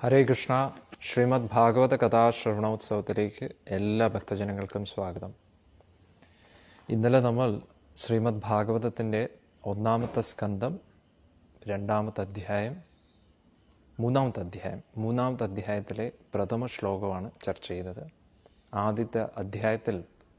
ഹരേ കൃഷ്ണ ശ്രീമദ് ഭാഗവത കഥാശ്രവണോത്സവത്തിലേക്ക് എല്ലാ ഭക്തജനങ്ങൾക്കും സ്വാഗതം ഇന്നലെ നമ്മൾ ശ്രീമദ് ഭാഗവതത്തിൻ്റെ ഒന്നാമത്തെ സ്കന്ധം രണ്ടാമത്തെ അധ്യായം മൂന്നാമത്തെ അധ്യായം മൂന്നാമത്തെ അധ്യായത്തിലെ പ്രഥമ ശ്ലോകമാണ് ചർച്ച ചെയ്തത് ആദ്യത്തെ അധ്യായത്തിൽ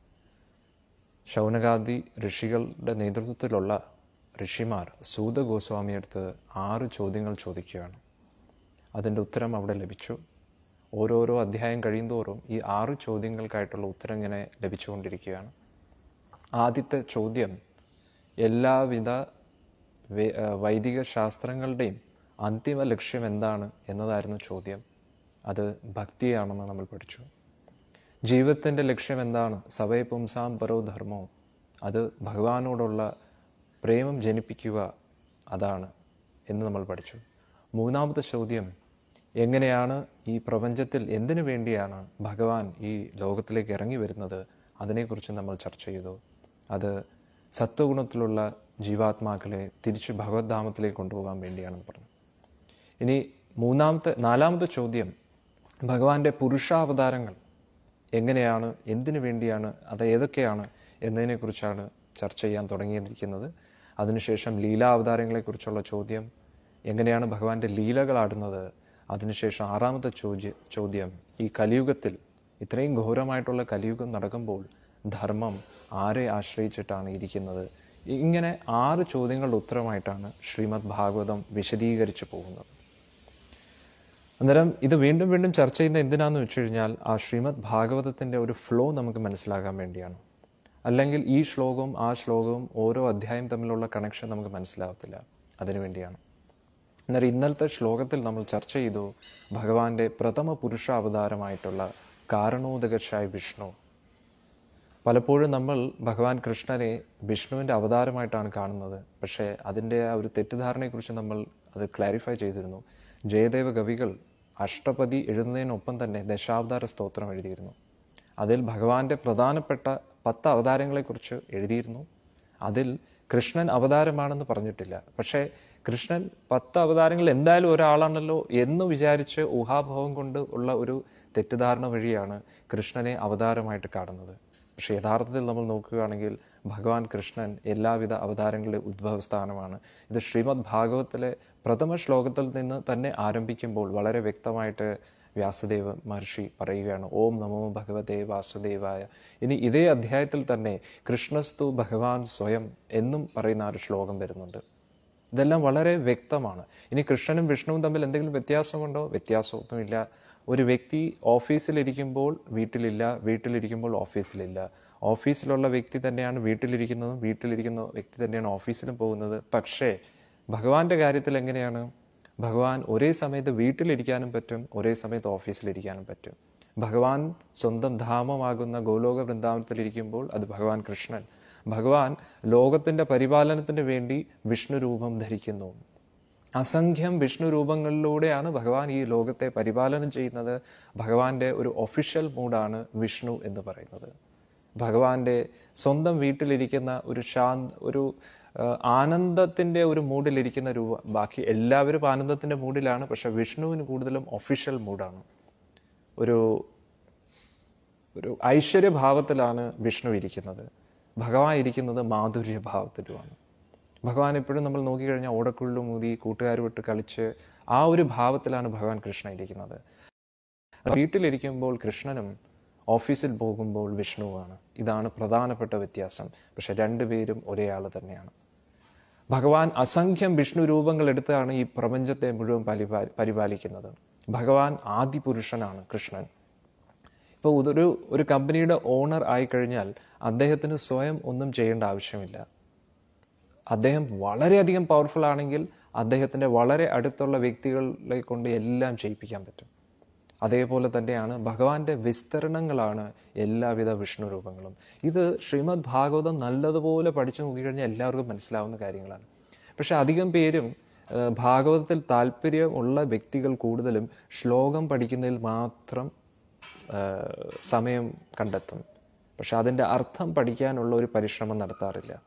ശൗനകാദി ഋഷികളുടെ നേതൃത്വത്തിലുള്ള ഋഷിമാർ സൂത ഗോസ്വാമിയെടുത്ത് ആറ് ചോദ്യങ്ങൾ ചോദിക്കുകയാണ് അതിൻ്റെ ഉത്തരം അവിടെ ലഭിച്ചു ഓരോരോ അധ്യായം കഴിയുന്തോറും ഈ ആറ് ചോദ്യങ്ങൾക്കായിട്ടുള്ള ഉത്തരം ഇങ്ങനെ ലഭിച്ചുകൊണ്ടിരിക്കുകയാണ് ആദ്യത്തെ ചോദ്യം എല്ലാവിധ വേ- ആ, വൈദിക ശാസ്ത്രങ്ങളുടെയും അന്തിമ ലക്ഷ്യം എന്താണ് എന്നതായിരുന്നു ചോദ്യം അത് ഭക്തിയാണെന്ന് നമ്മൾ പഠിച്ചു ജീവിതത്തിൻ്റെ ലക്ഷ്യം എന്താണ് സവയ പുംസാം പരോ ധർമ്മോ അത് ഭഗവാനോടുള്ള പ്രേമം ജനിപ്പിക്കുക അതാണ് എന്ന് നമ്മൾ പഠിച്ചു മൂന്നാമത്തെ ചോദ്യം എങ്ങനെയാണ് ഈ പ്രപഞ്ചത്തിൽ എന്തിനു വേണ്ടിയാണ് ഭഗവാൻ ഈ ലോകത്തിലേക്ക് ഇറങ്ങി വരുന്നത് അതിനെക്കുറിച്ച് നമ്മൾ ചർച്ച ചെയ്തു അത് സത്വഗുണത്തിലുള്ള ജീവാത്മാക്കളെ തിരിച്ച് ഭഗവത്ധാമത്തിലേക്ക് കൊണ്ടുപോകാൻ വേണ്ടിയാണെന്ന് പറഞ്ഞു ഇനി മൂന്നാമത്തെ നാലാമത്തെ ചോദ്യം ഭഗവാന്റെ പുരുഷാവതാരങ്ങൾ എങ്ങനെയാണ് എന്തിനു വേണ്ടിയാണ് അത് ഏതൊക്കെയാണ് എന്നതിനെക്കുറിച്ചാണ് ചർച്ച ചെയ്യാൻ തുടങ്ങിയിരിക്കുന്നത് അതിനുശേഷം ലീലാവതാരങ്ങളെക്കുറിച്ചുള്ള ചോദ്യം എങ്ങനെയാണ് ഭഗവാന്റെ ലീലകളാടുന്നത് അതിനുശേഷം ആറാമത്തെ ചോദ്യ ചോദ്യം ഈ കലിയുഗത്തിൽ ഇത്രയും ഘോരമായിട്ടുള്ള കലിയുഗം നടക്കുമ്പോൾ ധർമ്മം ആരെ ആശ്രയിച്ചിട്ടാണ് ഇരിക്കുന്നത് ഇങ്ങനെ ആറ് ചോദ്യങ്ങളുടെ ഉത്തരമായിട്ടാണ് ശ്രീമദ് ഭാഗവതം വിശദീകരിച്ചു പോകുന്നത് അന്നേരം ഇത് വീണ്ടും വീണ്ടും ചർച്ച ചെയ്യുന്ന എന്തിനാന്ന് വെച്ച് കഴിഞ്ഞാൽ ആ ശ്രീമദ് ഭാഗവതത്തിന്റെ ഒരു ഫ്ലോ നമുക്ക് മനസ്സിലാകാൻ വേണ്ടിയാണ് അല്ലെങ്കിൽ ഈ ശ്ലോകവും ആ ശ്ലോകവും ഓരോ അധ്യായം തമ്മിലുള്ള കണക്ഷൻ നമുക്ക് മനസ്സിലാവത്തില്ല അതിനുവേണ്ടിയാണ് അന്നേരം ഇന്നലത്തെ ശ്ലോകത്തിൽ നമ്മൾ ചർച്ച ചെയ്തു ഭഗവാന്റെ പ്രഥമ പുരുഷ അവതാരമായിട്ടുള്ള കാരണോദകശായ വിഷ്ണു പലപ്പോഴും നമ്മൾ ഭഗവാൻ കൃഷ്ണനെ വിഷ്ണുവിൻ്റെ അവതാരമായിട്ടാണ് കാണുന്നത് പക്ഷേ അതിൻ്റെ ആ ഒരു തെറ്റിദ്ധാരണയെക്കുറിച്ച് നമ്മൾ അത് ക്ലാരിഫൈ ചെയ്തിരുന്നു ജയദേവ കവികൾ അഷ്ടപതി എഴുതുന്നതിനൊപ്പം തന്നെ ദശാവതാര സ്തോത്രം എഴുതിയിരുന്നു അതിൽ ഭഗവാന്റെ പ്രധാനപ്പെട്ട പത്ത് അവതാരങ്ങളെക്കുറിച്ച് എഴുതിയിരുന്നു അതിൽ കൃഷ്ണൻ അവതാരമാണെന്ന് പറഞ്ഞിട്ടില്ല പക്ഷേ കൃഷ്ണൻ പത്ത് അവതാരങ്ങൾ എന്തായാലും ഒരാളാണല്ലോ എന്ന് വിചാരിച്ച് ഊഹാഭാവം കൊണ്ട് ഉള്ള ഒരു തെറ്റിദ്ധാരണ വഴിയാണ് കൃഷ്ണനെ അവതാരമായിട്ട് കാണുന്നത് പക്ഷേ യഥാർത്ഥത്തിൽ നമ്മൾ നോക്കുകയാണെങ്കിൽ ഭഗവാൻ കൃഷ്ണൻ എല്ലാവിധ അവതാരങ്ങളുടെ ഉദ്ഭവസ്ഥാനമാണ് ഇത് ശ്രീമദ് ഭാഗവത്തിലെ പ്രഥമ ശ്ലോകത്തിൽ നിന്ന് തന്നെ ആരംഭിക്കുമ്പോൾ വളരെ വ്യക്തമായിട്ട് വ്യാസദേവ മഹർഷി പറയുകയാണ് ഓം നമോ ഭഗവതേ വാസുദേവായ ഇനി ഇതേ അധ്യായത്തിൽ തന്നെ കൃഷ്ണസ്തു ഭഗവാൻ സ്വയം എന്നും പറയുന്ന ആ ഒരു ശ്ലോകം വരുന്നുണ്ട് ഇതെല്ലാം വളരെ വ്യക്തമാണ് ഇനി കൃഷ്ണനും വിഷ്ണുവും തമ്മിൽ എന്തെങ്കിലും വ്യത്യാസമുണ്ടോ വ്യത്യാസമൊന്നുമില്ല ഒരു വ്യക്തി ഓഫീസിലിരിക്കുമ്പോൾ വീട്ടിലില്ല വീട്ടിലിരിക്കുമ്പോൾ ഓഫീസിലില്ല ഓഫീസിലുള്ള വ്യക്തി തന്നെയാണ് വീട്ടിലിരിക്കുന്നതും വീട്ടിലിരിക്കുന്ന വ്യക്തി തന്നെയാണ് ഓഫീസിലും പോകുന്നത് പക്ഷേ ഭഗവാന്റെ കാര്യത്തിൽ എങ്ങനെയാണ് ഭഗവാൻ ഒരേ സമയത്ത് വീട്ടിലിരിക്കാനും പറ്റും ഒരേ സമയത്ത് ഓഫീസിലിരിക്കാനും പറ്റും ഭഗവാൻ സ്വന്തം ധാമമാകുന്ന ഗോലോക വൃന്ദാവനത്തിലിരിക്കുമ്പോൾ അത് ഭഗവാൻ കൃഷ്ണൻ ഭഗവാൻ ലോകത്തിന്റെ പരിപാലനത്തിന് വേണ്ടി വിഷ്ണു രൂപം ധരിക്കുന്നു അസംഖ്യം വിഷ്ണു രൂപങ്ങളിലൂടെയാണ് ഭഗവാൻ ഈ ലോകത്തെ പരിപാലനം ചെയ്യുന്നത് ഭഗവാന്റെ ഒരു ഒഫീഷ്യൽ മൂഡാണ് വിഷ്ണു എന്ന് പറയുന്നത് ഭഗവാന്റെ സ്വന്തം വീട്ടിലിരിക്കുന്ന ഒരു ശാന്ത ഒരു ആ, ആനന്ദത്തിന്റെ ഒരു മൂഡിലിരിക്കുന്ന രൂപ ബാക്കി എല്ലാവരും ആനന്ദത്തിന്റെ മൂഡിലാണ് പക്ഷെ വിഷ്ണുവിന് കൂടുതലും ഒഫീഷ്യൽ മൂഡാണ് ഒരു ഒരു ഐശ്വര്യഭാവത്തിലാണ് വിഷ്ണു ഇരിക്കുന്നത് ഭഗവാൻ ഇരിക്കുന്നത് മാധുര്യഭാവത്തിലുമാണ് ഭഗവാൻ എപ്പോഴും നമ്മൾ നോക്കിക്കഴിഞ്ഞാൽ ഓടക്കുള്ളു മൂതി കൂട്ടുകാർ വിട്ട് കളിച്ച് ആ ഒരു ഭാവത്തിലാണ് ഭഗവാൻ കൃഷ്ണ ഇരിക്കുന്നത് വീട്ടിലിരിക്കുമ്പോൾ കൃഷ്ണനും ഓഫീസിൽ പോകുമ്പോൾ വിഷ്ണുവാണ് ഇതാണ് പ്രധാനപ്പെട്ട വ്യത്യാസം പക്ഷെ രണ്ടുപേരും ഒരേ ആൾ തന്നെയാണ് ഭഗവാൻ അസംഖ്യം വിഷ്ണു രൂപങ്ങൾ എടുത്താണ് ഈ പ്രപഞ്ചത്തെ മുഴുവൻ പരിപാ പരിപാലിക്കുന്നത് ഭഗവാൻ ആദിപുരുഷനാണ് കൃഷ്ണൻ ഇപ്പോൾ ഒരു ഒരു കമ്പനിയുടെ ഓണർ ആയിക്കഴിഞ്ഞാൽ അദ്ദേഹത്തിന് സ്വയം ഒന്നും ചെയ്യേണ്ട ആവശ്യമില്ല അദ്ദേഹം വളരെയധികം പവർഫുൾ ആണെങ്കിൽ അദ്ദേഹത്തിൻ്റെ വളരെ അടുത്തുള്ള വ്യക്തികളെ കൊണ്ട് എല്ലാം ചെയ്യിപ്പിക്കാൻ പറ്റും അതേപോലെ തന്നെയാണ് ഭഗവാന്റെ വിസ്തരണങ്ങളാണ് എല്ലാവിധ വിഷ്ണു രൂപങ്ങളും ഇത് ശ്രീമദ് ഭാഗവതം നല്ലതുപോലെ പഠിച്ചു നോക്കിക്കഴിഞ്ഞാൽ എല്ലാവർക്കും മനസ്സിലാവുന്ന കാര്യങ്ങളാണ് പക്ഷെ അധികം പേരും ആ, ഭാഗവതത്തിൽ താല്പര്യം ഉള്ള വ്യക്തികൾ കൂടുതലും ശ്ലോകം പഠിക്കുന്നതിൽ മാത്രം ആ, സമയം കണ്ടെത്തും പക്ഷെ അതിൻ്റെ അർത്ഥം പഠിക്കാനുള്ള ഒരു പരിശ്രമം നടത്താറില്ല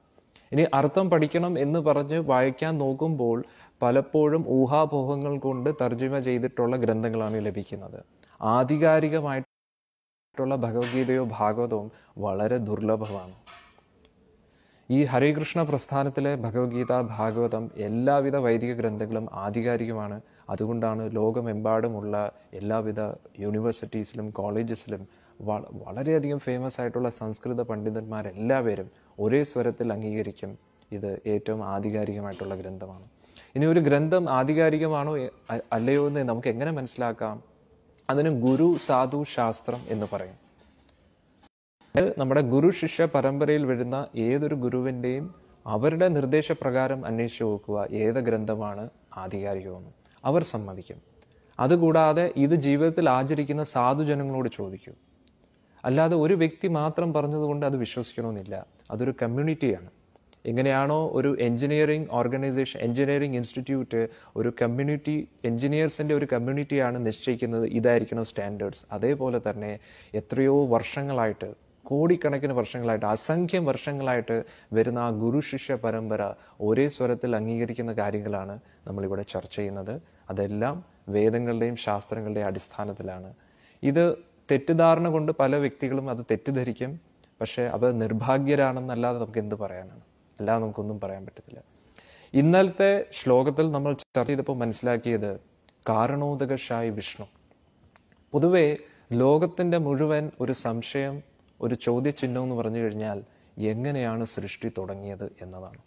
ഇനി അർത്ഥം പഠിക്കണം എന്ന് പറഞ്ഞ് വായിക്കാൻ നോക്കുമ്പോൾ പലപ്പോഴും ഊഹാപോഹങ്ങൾ കൊണ്ട് തർജ്ജിമ ചെയ്തിട്ടുള്ള ഗ്രന്ഥങ്ങളാണ് ലഭിക്കുന്നത് ആധികാരികമായിട്ടുള്ള ഭഗവത്ഗീതയോ ഭാഗവതവും വളരെ ദുർലഭമാണ് ഈ ഹരേകൃഷ്ണ പ്രസ്ഥാനത്തിലെ ഭഗവത്ഗീത ഭാഗവതം എല്ലാവിധ വൈദിക ഗ്രന്ഥങ്ങളും ആധികാരികമാണ് അതുകൊണ്ടാണ് ലോകമെമ്പാടുമുള്ള എല്ലാവിധ യൂണിവേഴ്സിറ്റീസിലും കോളേജസിലും വ- വളരെയധികം ഫേമസ് ആയിട്ടുള്ള സംസ്കൃത പണ്ഡിതന്മാരെല്ലാവരും ഒരേ സ്വരത്തിൽ അംഗീകരിക്കും ഇത് ഏറ്റവും ആധികാരികമായിട്ടുള്ള ഗ്രന്ഥമാണ് ഇനി ഒരു ഗ്രന്ഥം ആധികാരികമാണോ എ- അ- അല്ലയോ എന്ന് നമുക്ക് എങ്ങനെ മനസ്സിലാക്കാം അതിന് ഗുരു സാധു ശാസ്ത്രം എന്ന് പറയും ഇത് നമ്മുടെ ഗുരു ശിഷ്യ പരമ്പരയിൽ വരുന്ന ഏതൊരു ഗുരുവിൻ്റെയും അവരുടെ നിർദ്ദേശപ്രകാരം അന്വേഷിച്ച് നോക്കുക ഏത് ഗ്രന്ഥമാണ് ആധികാരികമെന്ന് അവർ സമ്മതിക്കും അതുകൂടാതെ ഇത് ജീവിതത്തിൽ ആചരിക്കുന്ന സാധുജനങ്ങളോട് ചോദിക്കൂ അല്ലാതെ ഒരു വ്യക്തി മാത്രം പറഞ്ഞതുകൊണ്ട് അത് വിശ്വസിക്കണമെന്നില്ല അതൊരു കമ്മ്യൂണിറ്റിയാണ് എങ്ങനെയാണോ ഒരു എഞ്ചിനീയറിംഗ് ഓർഗനൈസേഷൻ എഞ്ചിനീയറിംഗ് ഇൻസ്റ്റിറ്റ്യൂട്ട് ഒരു കമ്മ്യൂണിറ്റി എഞ്ചിനീയേഴ്സിൻ്റെ ഒരു കമ്മ്യൂണിറ്റിയാണ് നിശ്ചയിക്കുന്നത് ഇതായിരിക്കണം സ്റ്റാൻഡേർഡ്സ് അതേപോലെ തന്നെ എത്രയോ വർഷങ്ങളായിട്ട് കോടിക്കണക്കിന് വർഷങ്ങളായിട്ട് അസംഖ്യം വർഷങ്ങളായിട്ട് വരുന്ന ആ ഗുരു ശിഷ്യ പരമ്പര ഒരേ സ്വരത്തിൽ അംഗീകരിക്കുന്ന കാര്യങ്ങളാണ് നമ്മളിവിടെ ചർച്ച ചെയ്യുന്നത് അതെല്ലാം വേദങ്ങളുടെയും ശാസ്ത്രങ്ങളുടെയും അടിസ്ഥാനത്തിലാണ് ഇത് തെറ്റിദ്ധാരണ കൊണ്ട് പല വ്യക്തികളും അത് തെറ്റിദ്ധരിക്കും പക്ഷേ അവർ നിർഭാഗ്യരാണെന്നല്ലാതെ നമുക്ക് എന്ത് പറയാനാണ് അല്ലാതെ നമുക്കൊന്നും പറയാൻ പറ്റത്തില്ല ഇന്നലത്തെ ശ്ലോകത്തിൽ നമ്മൾ ചർച്ച ചെയ്തപ്പോൾ മനസ്സിലാക്കിയത് കാരണോദകശായി വിഷ്ണു പൊതുവെ ലോകത്തിൻ്റെ മുഴുവൻ ഒരു സംശയം ഒരു ചോദ്യചിഹ്നം എന്ന് പറഞ്ഞു കഴിഞ്ഞാൽ എങ്ങനെയാണ് സൃഷ്ടി തുടങ്ങിയത് എന്നതാണ്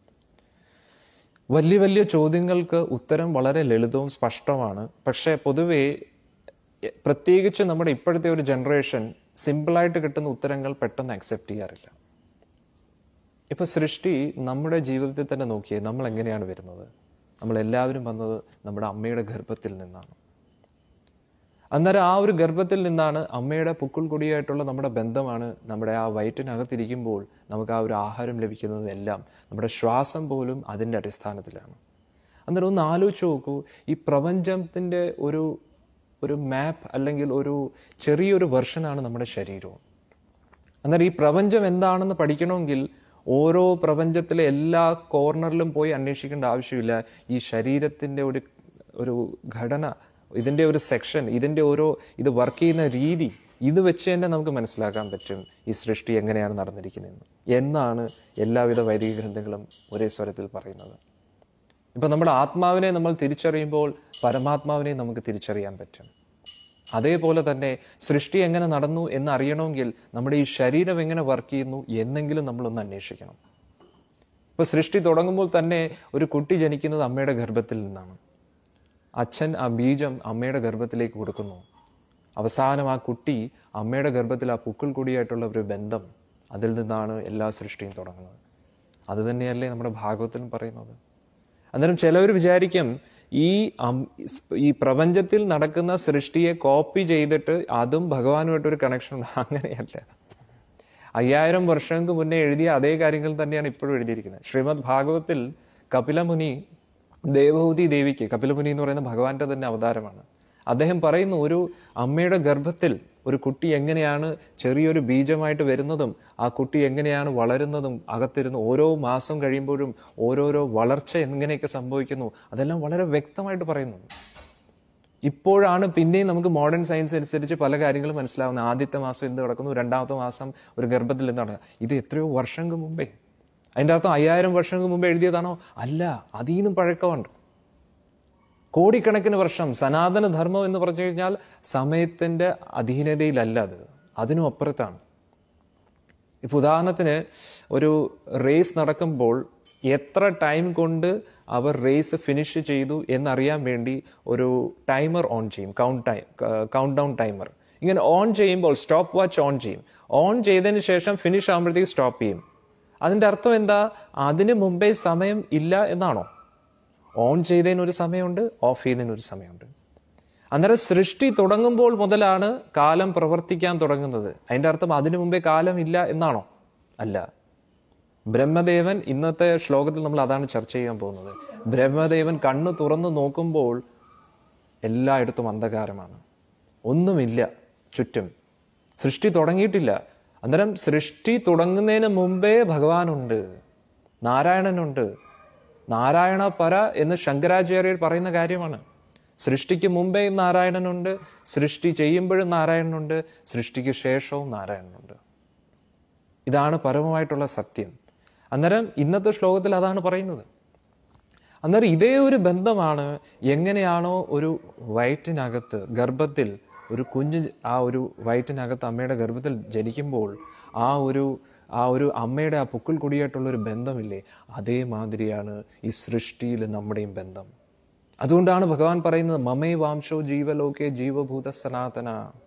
വലിയ വലിയ ചോദ്യങ്ങൾക്ക് ഉത്തരം വളരെ ലളിതവും സ്പഷ്ടമാണ് പക്ഷേ പൊതുവേ എ- പ്രത്യേകിച്ച് നമ്മുടെ ഇപ്പോഴത്തെ ഒരു ജനറേഷൻ സിമ്പിളായിട്ട് കിട്ടുന്ന ഉത്തരങ്ങൾ പെട്ടെന്ന് അക്സെപ്റ്റ് ചെയ്യാറില്ല ഇപ്പൊ സൃഷ്ടി നമ്മുടെ ജീവിതത്തിൽ തന്നെ നോക്കിയേ നമ്മൾ എങ്ങനെയാണ് വരുന്നത് നമ്മൾ എല്ലാവരും വന്നത് നമ്മുടെ അമ്മയുടെ ഗർഭത്തിൽ നിന്നാണ് അന്നേരം ആ ഒരു ഗർഭത്തിൽ നിന്നാണ് അമ്മയുടെ പുക്കിൾ കൊടിയായിട്ടുള്ള നമ്മുടെ ബന്ധമാണ് നമ്മുടെ ആ വയറ്റിനകത്തിരിക്കുമ്പോൾ നമുക്ക് ആ ഒരു ആഹാരം ലഭിക്കുന്നതും എല്ലാം നമ്മുടെ ശ്വാസം പോലും അതിൻ്റെ അടിസ്ഥാനത്തിലാണ് അന്നേരം ഒന്ന് ആലോചിച്ച് നോക്കൂ ഈ പ്രപഞ്ചത്തിൻ്റെ ഒരു ഒരു മാപ്പ് അല്ലെങ്കിൽ ഒരു ചെറിയൊരു വെർഷനാണ് നമ്മുടെ ശരീരവും അന്നേരം ഈ പ്രപഞ്ചം എന്താണെന്ന് പഠിക്കണമെങ്കിൽ ഓരോ പ്രപഞ്ചത്തിലെ എല്ലാ കോർണറിലും പോയി അന്വേഷിക്കേണ്ട ആവശ്യമില്ല ഈ ശരീരത്തിൻ്റെ ഒരു ഒരു ഘടന ഇതിൻ്റെ ഒരു സെക്ഷൻ ഇതിൻ്റെ ഓരോ ഇത് വർക്ക് ചെയ്യുന്ന രീതി ഇത് വെച്ച് തന്നെ നമുക്ക് മനസ്സിലാക്കാൻ പറ്റും ഈ സൃഷ്ടി എങ്ങനെയാണ് നടന്നിരിക്കുന്നതെന്ന് എന്നാണ് എല്ലാവിധ വൈദിക ഗ്രന്ഥങ്ങളും ഒരേ സ്വരത്തിൽ പറയുന്നത് ഇപ്പം നമ്മുടെ ആത്മാവിനെ നമ്മൾ തിരിച്ചറിയുമ്പോൾ പരമാത്മാവിനെ നമുക്ക് തിരിച്ചറിയാൻ പറ്റും അതേപോലെ തന്നെ സൃഷ്ടി എങ്ങനെ നടന്നു എന്ന് അറിയണമെങ്കിൽ നമ്മുടെ ഈ ശരീരം എങ്ങനെ വർക്ക് ചെയ്യുന്നു എന്നെങ്കിലും നമ്മളൊന്ന് അന്വേഷിക്കണം ഇപ്പൊ സൃഷ്ടി തുടങ്ങുമ്പോൾ തന്നെ ഒരു കുട്ടി ജനിക്കുന്നത് അമ്മയുടെ ഗർഭത്തിൽ നിന്നാണ് അച്ഛൻ ആ ബീജം അമ്മയുടെ ഗർഭത്തിലേക്ക് കൊടുക്കുന്നു അവസാനം ആ കുട്ടി അമ്മയുടെ ഗർഭത്തിൽ ആ പുക്കിൾ കുടിയായിട്ടുള്ള ഒരു ബന്ധം അതിൽ നിന്നാണ് എല്ലാ സൃഷ്ടിയും തുടങ്ങുന്നത് അത് തന്നെയല്ലേ നമ്മുടെ ഭാഗവത്തിലും പറയുന്നത് അന്നേരം ചിലവർ വിചാരിക്കും ഈ അം- ഈ പ്രപഞ്ചത്തിൽ നടക്കുന്ന സൃഷ്ടിയെ കോപ്പി ചെയ്തിട്ട് അതും ഭഗവാനുമായിട്ടൊരു കണക്ഷൻ ഉണ്ട് അങ്ങനെയല്ല അയ്യായിരം വർഷങ്ങൾക്ക് മുന്നേ എഴുതിയ അതേ കാര്യങ്ങൾ തന്നെയാണ് ഇപ്പോഴും എഴുതിയിരിക്കുന്നത് ശ്രീമദ് ഭാഗവത്തിൽ കപിലമുനി ദേവഹൂതി ദേവിക്ക് കപിലമുനി എന്ന് പറയുന്ന ഭഗവാന്റെ തന്നെ അവതാരമാണ് അദ്ദേഹം പറയുന്നു ഒരു അമ്മയുടെ ഗർഭത്തിൽ ഒരു കുട്ടി എങ്ങനെയാണ് ചെറിയൊരു ബീജമായിട്ട് വരുന്നതും ആ കുട്ടി എങ്ങനെയാണ് വളരുന്നതും അകത്തിരുന്ന് ഓരോ മാസം കഴിയുമ്പോഴും ഓരോരോ വളർച്ച എങ്ങനെയൊക്കെ സംഭവിക്കുന്നു അതെല്ലാം വളരെ വ്യക്തമായിട്ട് പറയുന്നു ഇപ്പോഴാണ് പിന്നെയും നമുക്ക് മോഡേൺ സയൻസ് അനുസരിച്ച് പല കാര്യങ്ങളും മനസ്സിലാവുന്നത് ആദ്യത്തെ മാസം എന്ത് നടക്കുന്നു രണ്ടാമത്തെ മാസം ഒരു ഗർഭത്തിൽ എന്ത് നടക്കുക ഇത് എത്രയോ വർഷങ്ങൾക്ക് മുമ്പേ അതിൻ്റെ അർത്ഥം അയ്യായിരം വർഷങ്ങൾക്ക് മുമ്പേ എഴുതിയതാണോ അല്ല അതിൽ നിന്നും പഴക്കമുണ്ട് കോടിക്കണക്കിന് വർഷം സനാതന ധർമ്മം എന്ന് പറഞ്ഞു കഴിഞ്ഞാൽ സമയത്തിന്റെ അധീനതയിലല്ല അത് അതിനും അപ്പുറത്താണ് ഇപ്പൊ ഉദാഹരണത്തിന് ഒരു റേസ് നടക്കുമ്പോൾ എത്ര ടൈം കൊണ്ട് അവർ റേസ് ഫിനിഷ് ചെയ്തു എന്നറിയാൻ വേണ്ടി ഒരു ടൈമർ ഓൺ ചെയ്യും count time count down timer ഇങ്ങനെ ഓൺ ചെയ്യുമ്പോൾ സ്റ്റോപ്പ് വാച്ച് ഓൺ ചെയ്യും ഓൺ ചെയ്തതിന് ശേഷം ഫിനിഷ് ആകുമ്പോഴത്തേക്ക് സ്റ്റോപ്പ് ചെയ്യും അതിന്റെ അർത്ഥം എന്താ അതിന് മുമ്പേ സമയം ഇല്ല എന്നാണോ ഓൺ ചെയ്തതിന് ഒരു സമയമുണ്ട് ഓഫ് ചെയ്തതിന് ഒരു സമയമുണ്ട് അന്നേരം സൃഷ്ടി തുടങ്ങുമ്പോൾ മുതലാണ് കാലം പ്രവർത്തിക്കാൻ തുടങ്ങുന്നത് അതിന്റെ അർത്ഥം അതിനു മുമ്പേ കാലം ഇല്ല എന്നാണോ അല്ല ബ്രഹ്മദേവൻ ഇന്നത്തെ ശ്ലോകത്തിൽ നമ്മൾ അതാണ് ചർച്ച ചെയ്യാൻ പോകുന്നത് ബ്രഹ്മദേവൻ കണ്ണ് തുറന്നു നോക്കുമ്പോൾ എല്ലായിടത്തും അന്ധകാരമാണ് ഒന്നുമില്ല ചുറ്റും സൃഷ്ടി തുടങ്ങിയിട്ടില്ല അന്നേരം സൃഷ്ടി തുടങ്ങുന്നതിന് മുമ്പേ ഭഗവാനുണ്ട് നാരായണനുണ്ട് നാരായണ പര എന്ന് ശങ്കരാചാര്യർ പറയുന്ന കാര്യമാണ് സൃഷ്ടിക്ക് മുമ്പേ നാരായണനുണ്ട് സൃഷ്ടി ചെയ്യുമ്പോഴും നാരായണനുണ്ട് സൃഷ്ടിക്ക് ശേഷവും നാരായണനുണ്ട് ഇതാണ് പരമമായിട്ടുള്ള സത്യം അന്നേരം ഇന്നത്തെ ശ്ലോകത്തിൽ അതാണ് പറയുന്നത് അന്നേരം ഇതേ ഒരു ബന്ധമാണ് എങ്ങനെയാണോ ഒരു വയറ്റിനകത്ത് ഗർഭത്തിൽ ഒരു കുഞ്ഞ് ആ ഒരു വയറ്റിനകത്ത് അമ്മയുടെ ഗർഭത്തിൽ ജനിക്കുമ്പോൾ ആ ഒരു ആ ഒരു അമ്മയുടെ ആ പുക്കിൾ കുടിയായിട്ടുള്ള ഒരു ബന്ധമില്ലേ അതേമാതിരിയാണ് ഈ സൃഷ്ടിയിൽ നമ്മുടെയും ബന്ധം അതുകൊണ്ടാണ് ഭഗവാൻ പറയുന്നത് മമേ വാംശോ ജീവലോകെ ജീവഭൂത സനാതന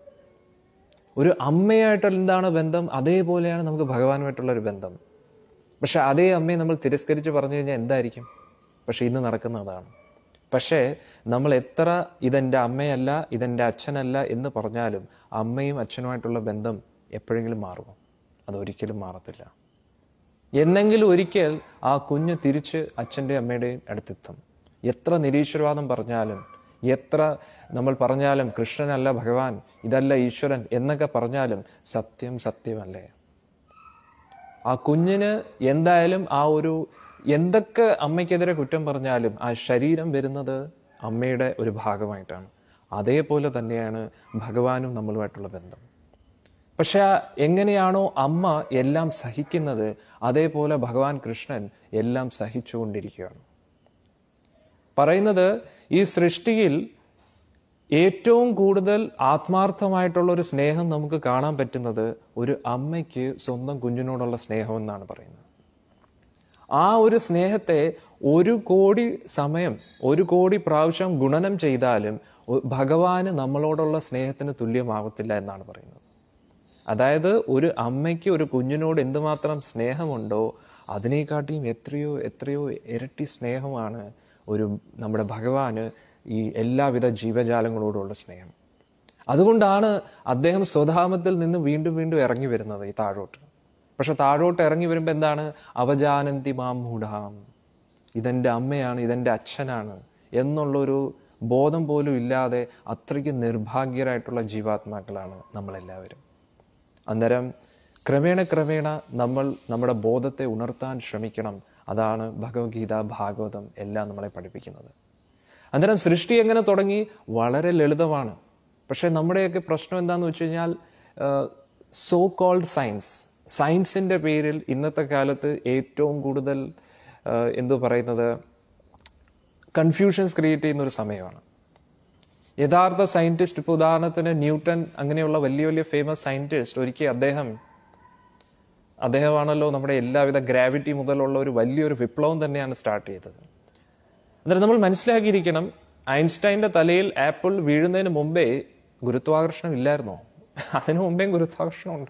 ഒരു അമ്മയായിട്ടുള്ള എന്താണ് ബന്ധം അതേപോലെയാണ് നമുക്ക് ഭഗവാനുമായിട്ടുള്ള ഒരു ബന്ധം പക്ഷെ അതേ അമ്മയെ നമ്മൾ തിരസ്കരിച്ച് പറഞ്ഞു കഴിഞ്ഞാൽ എന്തായിരിക്കും പക്ഷെ ഇന്ന് നടക്കുന്ന അതാണ് പക്ഷേ നമ്മൾ എത്ര ഇതെൻ്റെ അമ്മയല്ല ഇതെൻ്റെ അച്ഛനല്ല എന്ന് പറഞ്ഞാലും അമ്മയും അച്ഛനുമായിട്ടുള്ള ബന്ധം എപ്പോഴെങ്കിലും മാറുമോ അതൊരിക്കലും മാറത്തില്ല എന്നെങ്കിലും ഒരിക്കൽ ആ കുഞ്ഞ് തിരിച്ച് അച്ഛൻ്റെയും അമ്മയുടെയും അടുത്തെത്തും എത്ര നിരീശ്വരവാദം പറഞ്ഞാലും എത്ര നമ്മൾ പറഞ്ഞാലും കൃഷ്ണനല്ല ഭഗവാൻ ഇതല്ല ഈശ്വരൻ എന്നൊക്കെ പറഞ്ഞാലും സത്യം സത്യമല്ലേ ആ കുഞ്ഞിന് എന്തായാലും ആ ഒരു എന്തൊക്കെ അമ്മയ്ക്കെതിരെ കുറ്റം പറഞ്ഞാലും ആ ശരീരം വരുന്നത് അമ്മയുടെ ഒരു ഭാഗമായിട്ടാണ് അതേപോലെ തന്നെയാണ് ഭഗവാനും നമ്മളുമായിട്ടുള്ള ബന്ധം പക്ഷെ ആ എങ്ങനെയാണോ അമ്മ എല്ലാം സഹിക്കുന്നത് അതേപോലെ ഭഗവാൻ കൃഷ്ണൻ എല്ലാം സഹിച്ചുകൊണ്ടിരിക്കുകയാണ് പറയുന്നത് ഈ സൃഷ്ടിയിൽ ഏറ്റവും കൂടുതൽ ആത്മാർത്ഥമായിട്ടുള്ള ഒരു സ്നേഹം നമുക്ക് കാണാൻ പറ്റുന്നത് ഒരു അമ്മയ്ക്ക് സ്വന്തം കുഞ്ഞിനോടുള്ള സ്നേഹം എന്നാണ് പറയുന്നത് ആ ഒരു സ്നേഹത്തെ ഒരു കോടി സമയം ഒരു കോടി പ്രാവശ്യം ഗുണനം ചെയ്താലും ഒ- ഭഗവാന് നമ്മളോടുള്ള സ്നേഹത്തിന് തുല്യമാവത്തില്ല എന്നാണ് പറയുന്നത് അതായത് ഒരു അമ്മയ്ക്ക് ഒരു കുഞ്ഞിനോട് എന്തുമാത്രം സ്നേഹമുണ്ടോ അതിനെക്കാട്ടിയും എത്രയോ എത്രയോ ഇരട്ടി സ്നേഹമാണ് ഒരു നമ്മുടെ ഭഗവാന് ഈ എല്ലാവിധ ജീവജാലങ്ങളോടുള്ള സ്നേഹം അതുകൊണ്ടാണ് അദ്ദേഹം സ്വധാമത്തിൽ നിന്ന് വീണ്ടും വീണ്ടും ഇറങ്ങി വരുന്നത് ഈ താഴോട്ട് പക്ഷെ താഴോട്ട് ഇറങ്ങി വരുമ്പോൾ എന്താണ് അവജാനന്തി മാം മൂഢാം ഇതെൻ്റെ അമ്മയാണ് ഇതെൻ്റെ അച്ഛനാണ് എന്നുള്ളൊരു ബോധം പോലും ഇല്ലാതെ അത്രയ്ക്ക് നിർഭാഗ്യരായിട്ടുള്ള ജീവാത്മാക്കളാണ് നമ്മളെല്ലാവരും അന്നേരം ക്രമേണ ക്രമേണ നമ്മൾ നമ്മുടെ ബോധത്തെ ഉണർത്താൻ ശ്രമിക്കണം അതാണ് ഭഗവത്ഗീത ഭാഗവതം എല്ലാം നമ്മളെ പഠിപ്പിക്കുന്നത് അന്നേരം സൃഷ്ടി എങ്ങനെ തുടങ്ങി വളരെ ലളിതമാണ് പക്ഷേ നമ്മുടെയൊക്കെ പ്രശ്നം എന്താണെന്ന് വെച്ച് കഴിഞ്ഞാൽ സോ കോൾഡ് സയൻസ് സയൻസിൻ്റെ പേരിൽ ഇന്നത്തെ കാലത്ത് ഏറ്റവും കൂടുതൽ ആ, എന്തു പറയുന്നത് കൺഫ്യൂഷൻസ് ക്രിയേറ്റ് ചെയ്യുന്ന ഒരു സമയമാണ് യഥാർത്ഥ സയന്റിസ്റ്റ് ഇപ്പോൾ ഉദാഹരണത്തിന് ന്യൂട്ടൺ അങ്ങനെയുള്ള വലിയ വലിയ ഫേമസ് സയന്റിസ്റ്റ് ഒരിക്കൽ അദ്ദേഹം അദ്ദേഹമാണല്ലോ നമ്മുടെ എല്ലാവിധ ഗ്രാവിറ്റി മുതലുള്ള ഒരു വലിയൊരു വിപ്ലവം തന്നെയാണ് സ്റ്റാർട്ട് ചെയ്തത് എന്നിട്ട് നമ്മൾ മനസ്സിലാക്കിയിരിക്കണം ഐൻസ്റ്റൈൻ്റെ തലയിൽ ആപ്പിൾ വീഴുന്നതിന് മുമ്പേ ഗുരുത്വാകർഷണം ഇല്ലായിരുന്നോ അതിനു മുമ്പേ ഗുരുത്വാകർഷണമുണ്ട്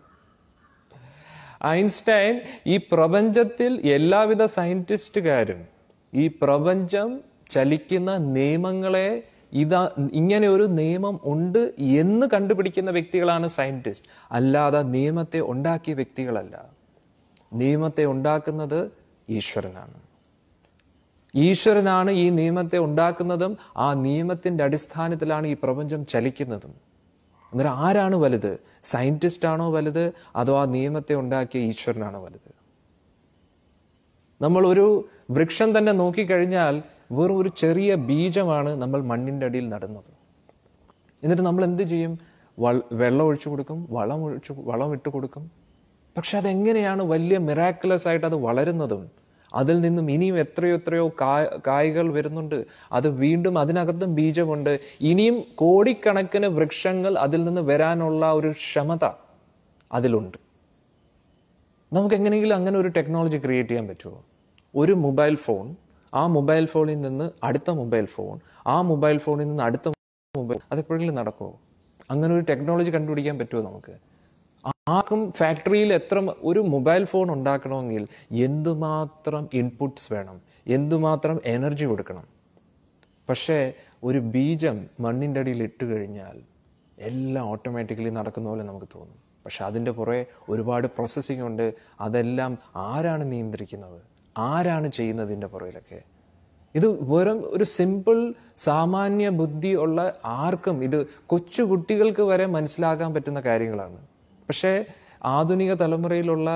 ഐൻസ്റ്റൈൻ ഈ പ്രപഞ്ചത്തിൽ എല്ലാവിധ സയന്റിസ്റ്റുകാരും ഈ പ്രപഞ്ചം ചലിക്കുന്ന നിയമങ്ങളെ ഇതാ ഇങ്ങനെ ഒരു നിയമം ഉണ്ട് എന്ന് കണ്ടുപിടിക്കുന്ന വ്യക്തികളാണ് സയന്റിസ്റ്റ് അല്ലാതെ നിയമത്തെ ഉണ്ടാക്കിയ വ്യക്തികളല്ല നിയമത്തെ ഉണ്ടാക്കുന്നത് ഈശ്വരനാണ് ഈശ്വരനാണ് ഈ നിയമത്തെ ഉണ്ടാക്കുന്നതും ആ നിയമത്തിന്റെ അടിസ്ഥാനത്തിലാണ് ഈ പ്രപഞ്ചം ചലിക്കുന്നതും അന്നേരം ആരാണ് വലുത് സയന്റിസ്റ്റ് ആണോ വലുത് അതോ ആ നിയമത്തെ ഉണ്ടാക്കിയ ഈശ്വരനാണോ വലുത് നമ്മൾ ഒരു വൃക്ഷം തന്നെ നോക്കിക്കഴിഞ്ഞാൽ വെറും ഒരു ചെറിയ ബീജമാണ് നമ്മൾ മണ്ണിൻ്റെ അടിയിൽ നടുന്നത് എന്നിട്ട് നമ്മൾ എന്ത് ചെയ്യും വൾ വെള്ളം ഒഴിച്ചു കൊടുക്കും വളം ഒഴിച്ചു വളം ഇട്ട് കൊടുക്കും പക്ഷെ അതെങ്ങനെയാണ് വലിയ മിറാക്കുലസ് ആയിട്ട് അത് വളരുന്നതും അതിൽ നിന്നും ഇനിയും എത്രയോ എത്രയോ കായ കായ്കൾ വരുന്നുണ്ട് അത് വീണ്ടും അതിനകത്തും ബീജമുണ്ട് ഇനിയും കോടിക്കണക്കിന് വൃക്ഷങ്ങൾ അതിൽ നിന്ന് വരാനുള്ള ഒരു ക്ഷമത അതിലുണ്ട് നമുക്ക് എങ്ങനെയെങ്കിലും അങ്ങനെ ഒരു ടെക്നോളജി ക്രിയേറ്റ് ചെയ്യാൻ പറ്റുമോ ഒരു മൊബൈൽ ഫോൺ ആ മൊബൈൽ ഫോണിൽ നിന്ന് അടുത്ത മൊബൈൽ ഫോൺ ആ മൊബൈൽ ഫോണിൽ നിന്ന് അടുത്ത മൊബൈൽ അതെപ്പോഴെങ്കിലും നടക്കുമോ അങ്ങനെ ഒരു ടെക്നോളജി കണ്ടുപിടിക്കാൻ പറ്റുമോ നമുക്ക് ആർക്കും ഫാക്ടറിയിൽ എത്ര മ- ഒരു മൊബൈൽ ഫോൺ ഉണ്ടാക്കണമെങ്കിൽ എന്തുമാത്രം ഇൻപുട്സ് വേണം എന്തുമാത്രം എനർജി കൊടുക്കണം പക്ഷേ ഒരു ബീജം മണ്ണിൻ്റെ അടിയിൽ ഇട്ട് കഴിഞ്ഞാൽ എല്ലാം ഓട്ടോമാറ്റിക്കലി നടക്കുന്ന പോലെ നമുക്ക് തോന്നും പക്ഷെ അതിൻ്റെ പുറകെ ഒരുപാട് പ്രോസസ്സിംഗ് ഉണ്ട് അതെല്ലാം ആരാണ് നിയന്ത്രിക്കുന്നത് ആരാണ് ചെയ്യുന്നത് ഇതിൻ്റെ പുറകിലൊക്കെ ഇത് വെറും ഒരു സിമ്പിൾ സാമാന്യ ബുദ്ധി ഉള്ള ആർക്കും ഇത് കൊച്ചു കുട്ടികൾക്ക് വരെ മനസ്സിലാക്കാൻ പറ്റുന്ന കാര്യങ്ങളാണ് പക്ഷേ ആധുനിക തലമുറയിലുള്ള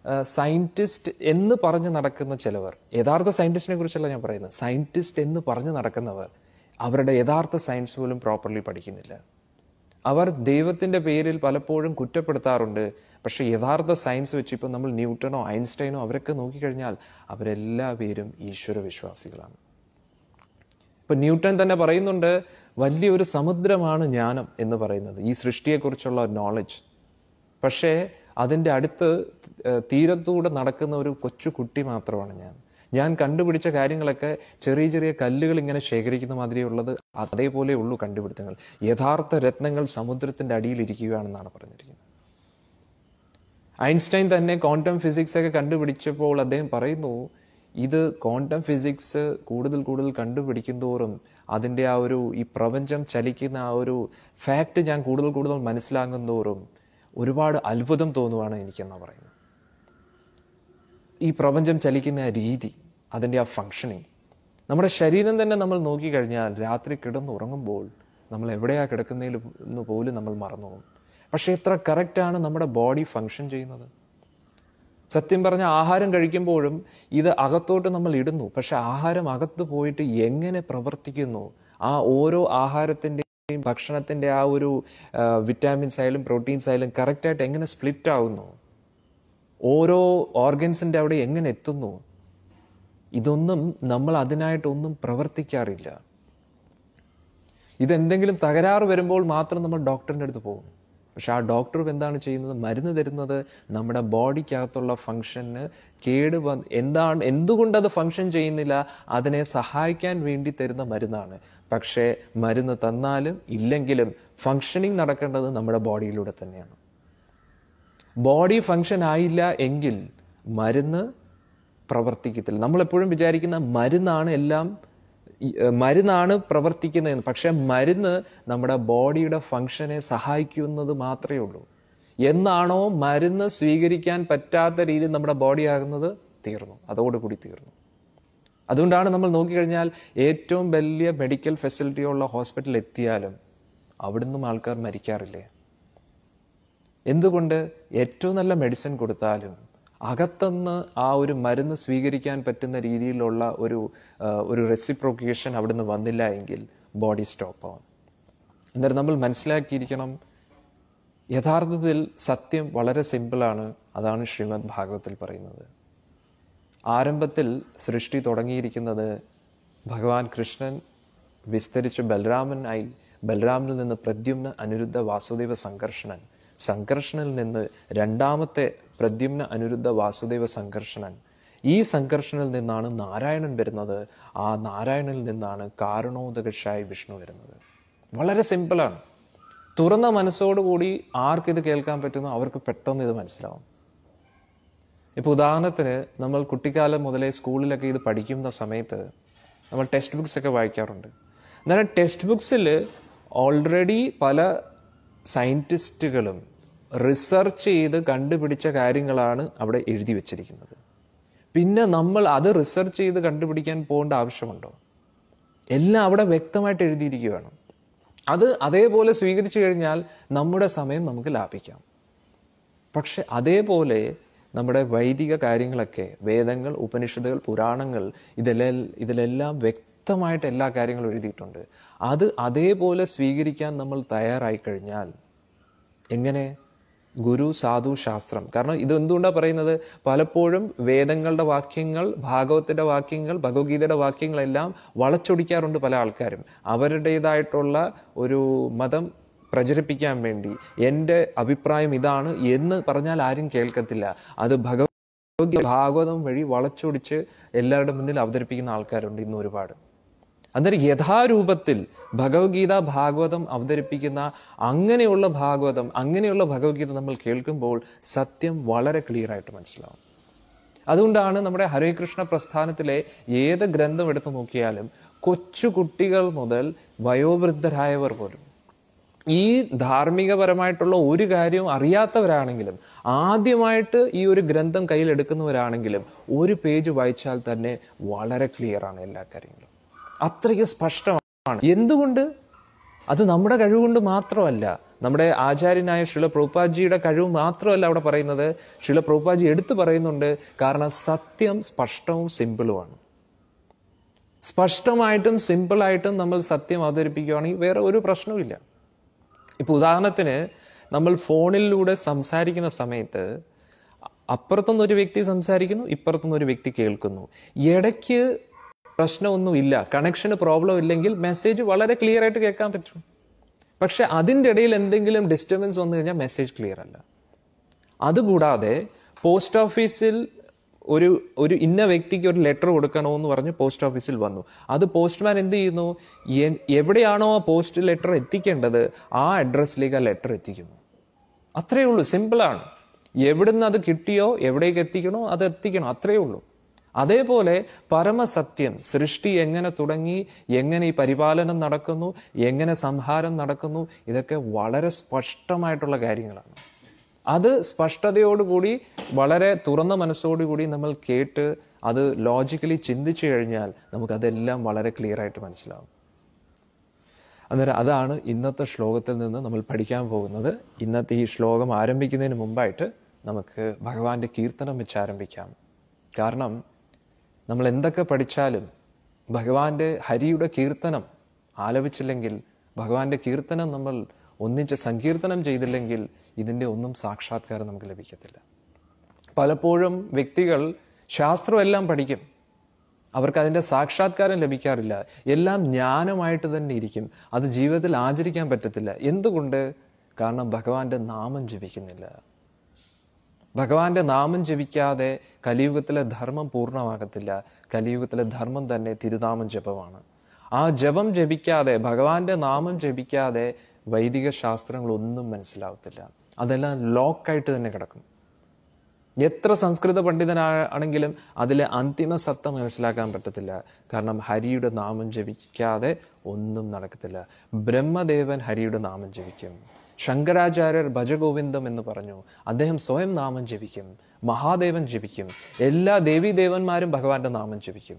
സയൻറ്റിസ്റ്റ് എന്ന് പറഞ്ഞ് നടക്കുന്ന ചിലവർ യഥാർത്ഥ സയൻറ്റിസ്റ്റിനെ കുറിച്ചല്ല ഞാൻ പറയുന്നത് സയൻറ്റിസ്റ്റ് എന്ന് പറഞ്ഞ് നടക്കുന്നവർ അവരുടെ യഥാർത്ഥ സയൻസ് പോലും പ്രോപ്പർലി പഠിക്കുന്നില്ല അവർ ദൈവത്തിൻ്റെ പേരിൽ പലപ്പോഴും കുറ്റപ്പെടുത്താറുണ്ട് പക്ഷേ യഥാർത്ഥ സയൻസ് വെച്ച് ഇപ്പം നമ്മൾ ന്യൂട്ടനോ ഐൻസ്റ്റൈനോ അവരൊക്കെ നോക്കിക്കഴിഞ്ഞാൽ അവരെല്ലാ പേരും ഈശ്വര വിശ്വാസികളാണ് ഇപ്പം ന്യൂട്ടൺ തന്നെ പറയുന്നുണ്ട് വലിയൊരു സമുദ്രമാണ് ജ്ഞാനം എന്ന് പറയുന്നത് ഈ സൃഷ്ടിയെക്കുറിച്ചുള്ള നോളജ് പക്ഷേ അതിൻ്റെ അടുത്ത് ഏഹ്, തീരത്തൂടെ നടക്കുന്ന ഒരു കൊച്ചു കുട്ടി മാത്രമാണ് ഞാൻ ഞാൻ കണ്ടുപിടിച്ച കാര്യങ്ങളൊക്കെ ചെറിയ ചെറിയ കല്ലുകൾ ഇങ്ങനെ ശേഖരിക്കുന്ന മാതിരിയുള്ളത് അതേപോലെ ഉള്ളൂ കണ്ടുപിടുത്തങ്ങൾ യഥാർത്ഥ രത്നങ്ങൾ സമുദ്രത്തിൻ്റെ അടിയിലിരിക്കുകയാണെന്നാണ് പറഞ്ഞിരിക്കുന്നത് ഐൻസ്റ്റൈൻ തന്നെ ക്വാണ്ടം ഫിസിക്സ് ഒക്കെ കണ്ടുപിടിച്ചപ്പോൾ അദ്ദേഹം പറയുന്നു ഇത് ക്വാണ്ടം ഫിസിക്സ് കൂടുതൽ കൂടുതൽ കണ്ടുപിടിക്കും തോറും അതിൻ്റെ ആ ഒരു ഈ പ്രപഞ്ചം ചലിക്കുന്ന ആ ഒരു ഫാക്റ്റ് ഞാൻ കൂടുതൽ കൂടുതൽ മനസ്സിലാകും തോറും ഒരുപാട് അത്ഭുതം തോന്നുവാണ് എനിക്കെന്നാണ് പറയുന്നത് ഈ പ്രപഞ്ചം ചലിക്കുന്ന ആ രീതി അതിൻ്റെ ആ ഫങ്ഷനിങ് നമ്മുടെ ശരീരം തന്നെ നമ്മൾ നോക്കിക്കഴിഞ്ഞാൽ രാത്രി കിടന്നുറങ്ങുമ്പോൾ നമ്മൾ എവിടെയാണ് കിടക്കുന്നതിൽ എന്ന് പോലും നമ്മൾ മറന്നു പോകും പക്ഷേ എത്ര കറക്റ്റാണ് നമ്മുടെ ബോഡി ഫങ്ഷൻ ചെയ്യുന്നത് സത്യം പറഞ്ഞ ആഹാരം കഴിക്കുമ്പോഴും ഇത് അകത്തോട്ട് നമ്മൾ ഇടുന്നു പക്ഷെ ആഹാരം അകത്ത് പോയിട്ട് എങ്ങനെ പ്രവർത്തിക്കുന്നു ആ ഓരോ ആഹാരത്തിൻ്റെയും ഭക്ഷണത്തിൻ്റെ ആ ഒരു വിറ്റാമിൻസ് ആയാലും പ്രോട്ടീൻസ് ആയാലും കറക്റ്റായിട്ട് എങ്ങനെ സ്പ്ലിറ്റ് ആവുന്നു ഓരോ ഓർഗൻസിൻ്റെ അവിടെ എങ്ങനെ എത്തുന്നു ഇതൊന്നും നമ്മൾ അതിനായിട്ടൊന്നും പ്രവർത്തിക്കാറില്ല ഇതെന്തെങ്കിലും തകരാറ് വരുമ്പോൾ മാത്രം നമ്മൾ ഡോക്ടറിൻ്റെ അടുത്ത് പോകും പക്ഷെ ആ ഡോക്ടർ എന്താണ് ചെയ്യുന്നത് മരുന്ന് തരുന്നത് നമ്മുടെ ബോഡിക്കകത്തുള്ള ഫങ്ഷന് കേട് വന്ന് എന്താണ് എന്തുകൊണ്ട് അത് ഫങ്ഷൻ ചെയ്യുന്നില്ല അതിനെ സഹായിക്കാൻ വേണ്ടി തരുന്ന മരുന്നാണ് പക്ഷേ മരുന്ന് തന്നാലും ഇല്ലെങ്കിലും ഫങ്ഷനിങ് നടക്കേണ്ടത് നമ്മുടെ ബോഡിയിലൂടെ തന്നെയാണ് ബോഡി ഫങ്ഷൻ ആയില്ല എങ്കിൽ മരുന്ന് പ്രവർത്തിക്കത്തില്ല നമ്മളെപ്പോഴും വിചാരിക്കുന്ന മരുന്നാണ് എല്ലാം ഈ, ഏഹ്, മരുന്നാണ് പ്രവർത്തിക്കുന്നതെന്ന് പക്ഷെ മരുന്ന് നമ്മുടെ ബോഡിയുടെ ഫങ്ഷനെ സഹായിക്കുന്നത് മാത്രമേ ഉള്ളൂ എന്നാണോ മരുന്ന് സ്വീകരിക്കാൻ പറ്റാത്ത രീതിയിൽ നമ്മുടെ ബോഡി ആകുന്നത് തീർന്നു അതോടുകൂടി തീർന്നു അതുകൊണ്ടാണ് നമ്മൾ നോക്കിക്കഴിഞ്ഞാൽ ഏറ്റവും വലിയ മെഡിക്കൽ ഫെസിലിറ്റി ഉള്ള ഹോസ്പിറ്റലിൽ എത്തിയാലും അവിടുന്ന് ആൾക്കാർ മരിക്കാറില്ലേ എന്തുകൊണ്ട് ഏറ്റവും നല്ല മെഡിസിൻ കൊടുത്താലും അകത്തുനിന്ന് ആ ഒരു മരുന്ന് സ്വീകരിക്കാൻ പറ്റുന്ന രീതിയിലുള്ള ഒരു ആ, ഒരു റെസിപ്രോക്കേഷൻ അവിടുന്ന് വന്നില്ല എങ്കിൽ ബോഡി സ്റ്റോപ്പ് ആവും എന്നിട്ട് നമ്മൾ മനസ്സിലാക്കിയിരിക്കണം യഥാർത്ഥത്തിൽ സത്യം വളരെ സിമ്പിളാണ് അതാണ് ശ്രീമദ് ഭാഗവത്തിൽ പറയുന്നത് ആരംഭത്തിൽ സൃഷ്ടി തുടങ്ങിയിരിക്കുന്നത് ഭഗവാൻ കൃഷ്ണൻ വിസ്തരിച്ച് ബലരാമനായി ബലരാമനിൽ നിന്ന് പ്രദ്യുമ്ന അനിരുദ്ധ വാസുദേവ സംഘർഷണൻ സംഘർഷണിൽ നിന്ന് രണ്ടാമത്തെ പ്രദ്യുമ്ന അനിരുദ്ധ വാസുദേവ സംഘർഷണൻ ഈ സംഘർഷണിൽ നിന്നാണ് നാരായണൻ വരുന്നത് ആ നാരായണനിൽ നിന്നാണ് കാരണോദകഷായി വിഷ്ണു വരുന്നത് വളരെ സിമ്പിളാണ് തുറന്ന മനസ്സോടുകൂടി ആർക്കിത് കേൾക്കാൻ പറ്റുന്നോ അവർക്ക് പെട്ടെന്ന് ഇത് മനസ്സിലാവും ഇപ്പോൾ ഉദാഹരണത്തിന് നമ്മൾ കുട്ടിക്കാലം മുതലേ സ്കൂളിലൊക്കെ ഇത് പഠിക്കുന്ന സമയത്ത് നമ്മൾ ടെക്സ്റ്റ് ബുക്സ് ഒക്കെ വായിക്കാറുണ്ട് എന്നാൽ ടെക്സ്റ്റ് ബുക്സിൽ ഓൾറെഡി പല സയൻറ്റിസ്റ്റുകളും റിസർച്ച് ചെയ്ത് കണ്ടുപിടിച്ച കാര്യങ്ങളാണ് അവിടെ എഴുതി വച്ചിരിക്കുന്നത് പിന്നെ നമ്മൾ അത് റിസർച്ച് ചെയ്ത് കണ്ടുപിടിക്കാൻ പോകേണ്ട ആവശ്യമുണ്ടോ എല്ലാം അവിടെ വ്യക്തമായിട്ട് എഴുതിയിരിക്കുകയാണ് അത് അതേപോലെ സ്വീകരിച്ചു കഴിഞ്ഞാൽ നമ്മുടെ സമയം നമുക്ക് ലാഭിക്കാം പക്ഷെ അതേപോലെ നമ്മുടെ വൈദിക കാര്യങ്ങളൊക്കെ വേദങ്ങൾ ഉപനിഷത്തുകൾ പുരാണങ്ങൾ ഇതെല്ലാം ഇതിലെല്ലാം വ്യക്തമായിട്ട് എല്ലാ കാര്യങ്ങളും എഴുതിയിട്ടുണ്ട് അത് അതേപോലെ സ്വീകരിക്കാൻ നമ്മൾ തയ്യാറായി കഴിഞ്ഞാൽ എങ്ങനെ ഗുരു സാധു ശാസ്ത്രം കാരണം ഇത് എന്തുകൊണ്ടാണ് പറയുന്നത് പലപ്പോഴും വേദങ്ങളുടെ വാക്യങ്ങൾ ഭാഗവത്തിന്റെ വാക്യങ്ങൾ ഭഗവത്ഗീതയുടെ വാക്യങ്ങളെല്ലാം വളച്ചൊടിക്കാറുണ്ട് പല ആൾക്കാരും അവരുടേതായിട്ടുള്ള ഒരു മതം പ്രചരിപ്പിക്കാൻ വേണ്ടി എൻ്റെ അഭിപ്രായം ഇതാണ് എന്ന് പറഞ്ഞാൽ ആരും കേൾക്കത്തില്ല അത് ഭഗവത് ഭാഗവതം വഴി വളച്ചൊടിച്ച് എല്ലാവരുടെ മുന്നിൽ അവതരിപ്പിക്കുന്ന ആൾക്കാരുണ്ട് ഇന്ന് ഒരുപാട് അന്നേരം യഥാരൂപത്തിൽ ഭഗവത്ഗീത ഭാഗവതം അവതരിപ്പിക്കുന്ന അങ്ങനെയുള്ള ഭാഗവതം അങ്ങനെയുള്ള ഭഗവത്ഗീത നമ്മൾ കേൾക്കുമ്പോൾ സത്യം വളരെ ക്ലിയർ ആയിട്ട് മനസ്സിലാവും അതുകൊണ്ടാണ് നമ്മുടെ ഹരേ കൃഷ്ണ പ്രസ്ഥാനത്തിലെ ഏത് ഗ്രന്ഥം എടുത്തു നോക്കിയാലും കൊച്ചു കുട്ടികൾ മുതൽ വയോവൃദ്ധരായവർ പോലും ഈ ധാർമ്മികപരമായിട്ടുള്ള ഒരു കാര്യവും അറിയാത്തവരാണെങ്കിലും ആദ്യമായിട്ട് ഈ ഒരു ഗ്രന്ഥം കയ്യിലെടുക്കുന്നവരാണെങ്കിലും ഒരു പേജ് വായിച്ചാൽ തന്നെ വളരെ ക്ലിയർ ആണ് എല്ലാ കാര്യങ്ങളും അത്രയ്ക്ക് സ്പഷ്ടമാണ് എന്തുകൊണ്ട് അത് നമ്മുടെ കഴിവുകൊണ്ട് മാത്രമല്ല നമ്മുടെ ആചാര്യനായ ശില പ്രഭുപാജിയുടെ കഴിവ് മാത്രമല്ല അവിടെ പറയുന്നത് ശില പ്രഭുപാജി എടുത്തു പറയുന്നുണ്ട് കാരണം സത്യം സ്പഷ്ടവും സിമ്പിളുമാണ് സ്പഷ്ടമായിട്ടും സിമ്പിളായിട്ടും നമ്മൾ സത്യം അവതരിപ്പിക്കുകയാണെങ്കിൽ വേറെ ഒരു പ്രശ്നവുമില്ല ഇപ്പോൾ ഉദാഹരണത്തിന് നമ്മൾ ഫോണിലൂടെ സംസാരിക്കുന്ന സമയത്ത് അപ്പുറത്തുനിന്ന് ഒരു വ്യക്തി സംസാരിക്കുന്നു ഇപ്പുറത്തുനിന്ന് ഒരു വ്യക്തി കേൾക്കുന്നു ഇടയ്ക്ക് പ്രശ്നമൊന്നുമില്ല കണക്ഷന് പ്രോബ്ലം ഇല്ലെങ്കിൽ മെസ്സേജ് വളരെ ക്ലിയർ ആയിട്ട് കേൾക്കാൻ പറ്റും പക്ഷെ അതിൻ്റെ ഇടയിൽ എന്തെങ്കിലും ഡിസ്റ്റർബൻസ് വന്നു കഴിഞ്ഞാൽ മെസ്സേജ് ക്ലിയർ അല്ല അതുകൂടാതെ പോസ്റ്റ് ഓഫീസിൽ ഒരു ഒരു ഇന്ന വ്യക്തിക്ക് ഒരു ലെറ്റർ കൊടുക്കണമെന്ന് പറഞ്ഞ് പോസ്റ്റ് ഓഫീസിൽ വന്നു അത് പോസ്റ്റ്മാൻ എന്ത് ചെയ്യുന്നു എ- എവിടെയാണോ ആ പോസ്റ്റ് ലെറ്റർ എത്തിക്കേണ്ടത് ആ അഡ്രസ്സിലേക്ക് ആ ലെറ്റർ എത്തിക്കുന്നു അത്രയേ ഉള്ളൂ സിമ്പിളാണ് എവിടുന്ന് അത് കിട്ടിയോ എവിടേക്ക് എത്തിക്കണോ അത് എത്തിക്കണം അത്രയേ ഉള്ളൂ അതേപോലെ പരമസത്യം സൃഷ്ടി എങ്ങനെ തുടങ്ങി എങ്ങനെ ഈ പരിപാലനം നടക്കുന്നു എങ്ങനെ സംഹാരം നടക്കുന്നു ഇതൊക്കെ വളരെ സ്പഷ്ടമായിട്ടുള്ള കാര്യങ്ങളാണ് അത് സ്പഷ്ടതയോടുകൂടി വളരെ തുറന്ന മനസ്സോടുകൂടി നമ്മൾ കേട്ട് അത് ലോജിക്കലി ചിന്തിച്ചു കഴിഞ്ഞാൽ നമുക്കതെല്ലാം വളരെ ക്ലിയർ ആയിട്ട് മനസ്സിലാവും അന്നേരം അതാണ് ഇന്നത്തെ ശ്ലോകത്തിൽ നിന്ന് നമ്മൾ പഠിക്കാൻ പോകുന്നത് ഇന്നത്തെ ഈ ശ്ലോകം ആരംഭിക്കുന്നതിന് മുമ്പായിട്ട് നമുക്ക് ഭഗവാന്റെ കീർത്തനം വെച്ച് ആരംഭിക്കാം കാരണം നമ്മൾ എന്തൊക്കെ പഠിച്ചാലും ഭഗവാന്റെ ഹരിയുടെ കീർത്തനം ആലപിച്ചില്ലെങ്കിൽ ഭഗവാന്റെ കീർത്തനം നമ്മൾ ഒന്നിച്ച് സങ്കീർത്തനം ചെയ്തില്ലെങ്കിൽ ഇതിൻ്റെ ഒന്നും സാക്ഷാത്കാരം നമുക്ക് ലഭിക്കത്തില്ല പലപ്പോഴും വ്യക്തികൾ ശാസ്ത്രമെല്ലാം പഠിക്കും അവർക്ക് അതിൻ്റെ സാക്ഷാത്കാരം ലഭിക്കാറില്ല എല്ലാം ജ്ഞാനമായിട്ട് തന്നെ ഇരിക്കും അത് ജീവിതത്തിൽ ആചരിക്കാൻ പറ്റത്തില്ല എന്തുകൊണ്ട് കാരണം ഭഗവാന്റെ നാമം ജപിക്കുന്നില്ല ഭഗവാന്റെ നാമം ജപിക്കാതെ കലിയുഗത്തിലെ ധർമ്മം പൂർണ്ണമാകത്തില്ല കലിയുഗത്തിലെ ധർമ്മം തന്നെ തിരുനാമം ജപമാണ് ആ ജപം ജപിക്കാതെ ഭഗവാന്റെ നാമം ജപിക്കാതെ വൈദിക ശാസ്ത്രങ്ങളൊന്നും മനസ്സിലാവത്തില്ല അതെല്ലാം ലോക്കായിട്ട് തന്നെ കിടക്കും എത്ര സംസ്കൃത പണ്ഡിതനാണെങ്കിലും അതിലെ അന്തിമ സത്ത മനസ്സിലാക്കാൻ പറ്റത്തില്ല കാരണം ഹരിയുടെ നാമം ജപിക്കാതെ ഒന്നും നടക്കത്തില്ല ബ്രഹ്മദേവൻ ഹരിയുടെ നാമം ജപിക്കും ശങ്കരാചാര്യർ ഭജഗോവിന്ദം എന്ന് പറഞ്ഞു അദ്ദേഹം സ്വയം നാമം ജപിക്കും മഹാദേവൻ ജപിക്കും എല്ലാ ദേവീദേവന്മാരും ഭഗവാന്റെ നാമം ജപിക്കും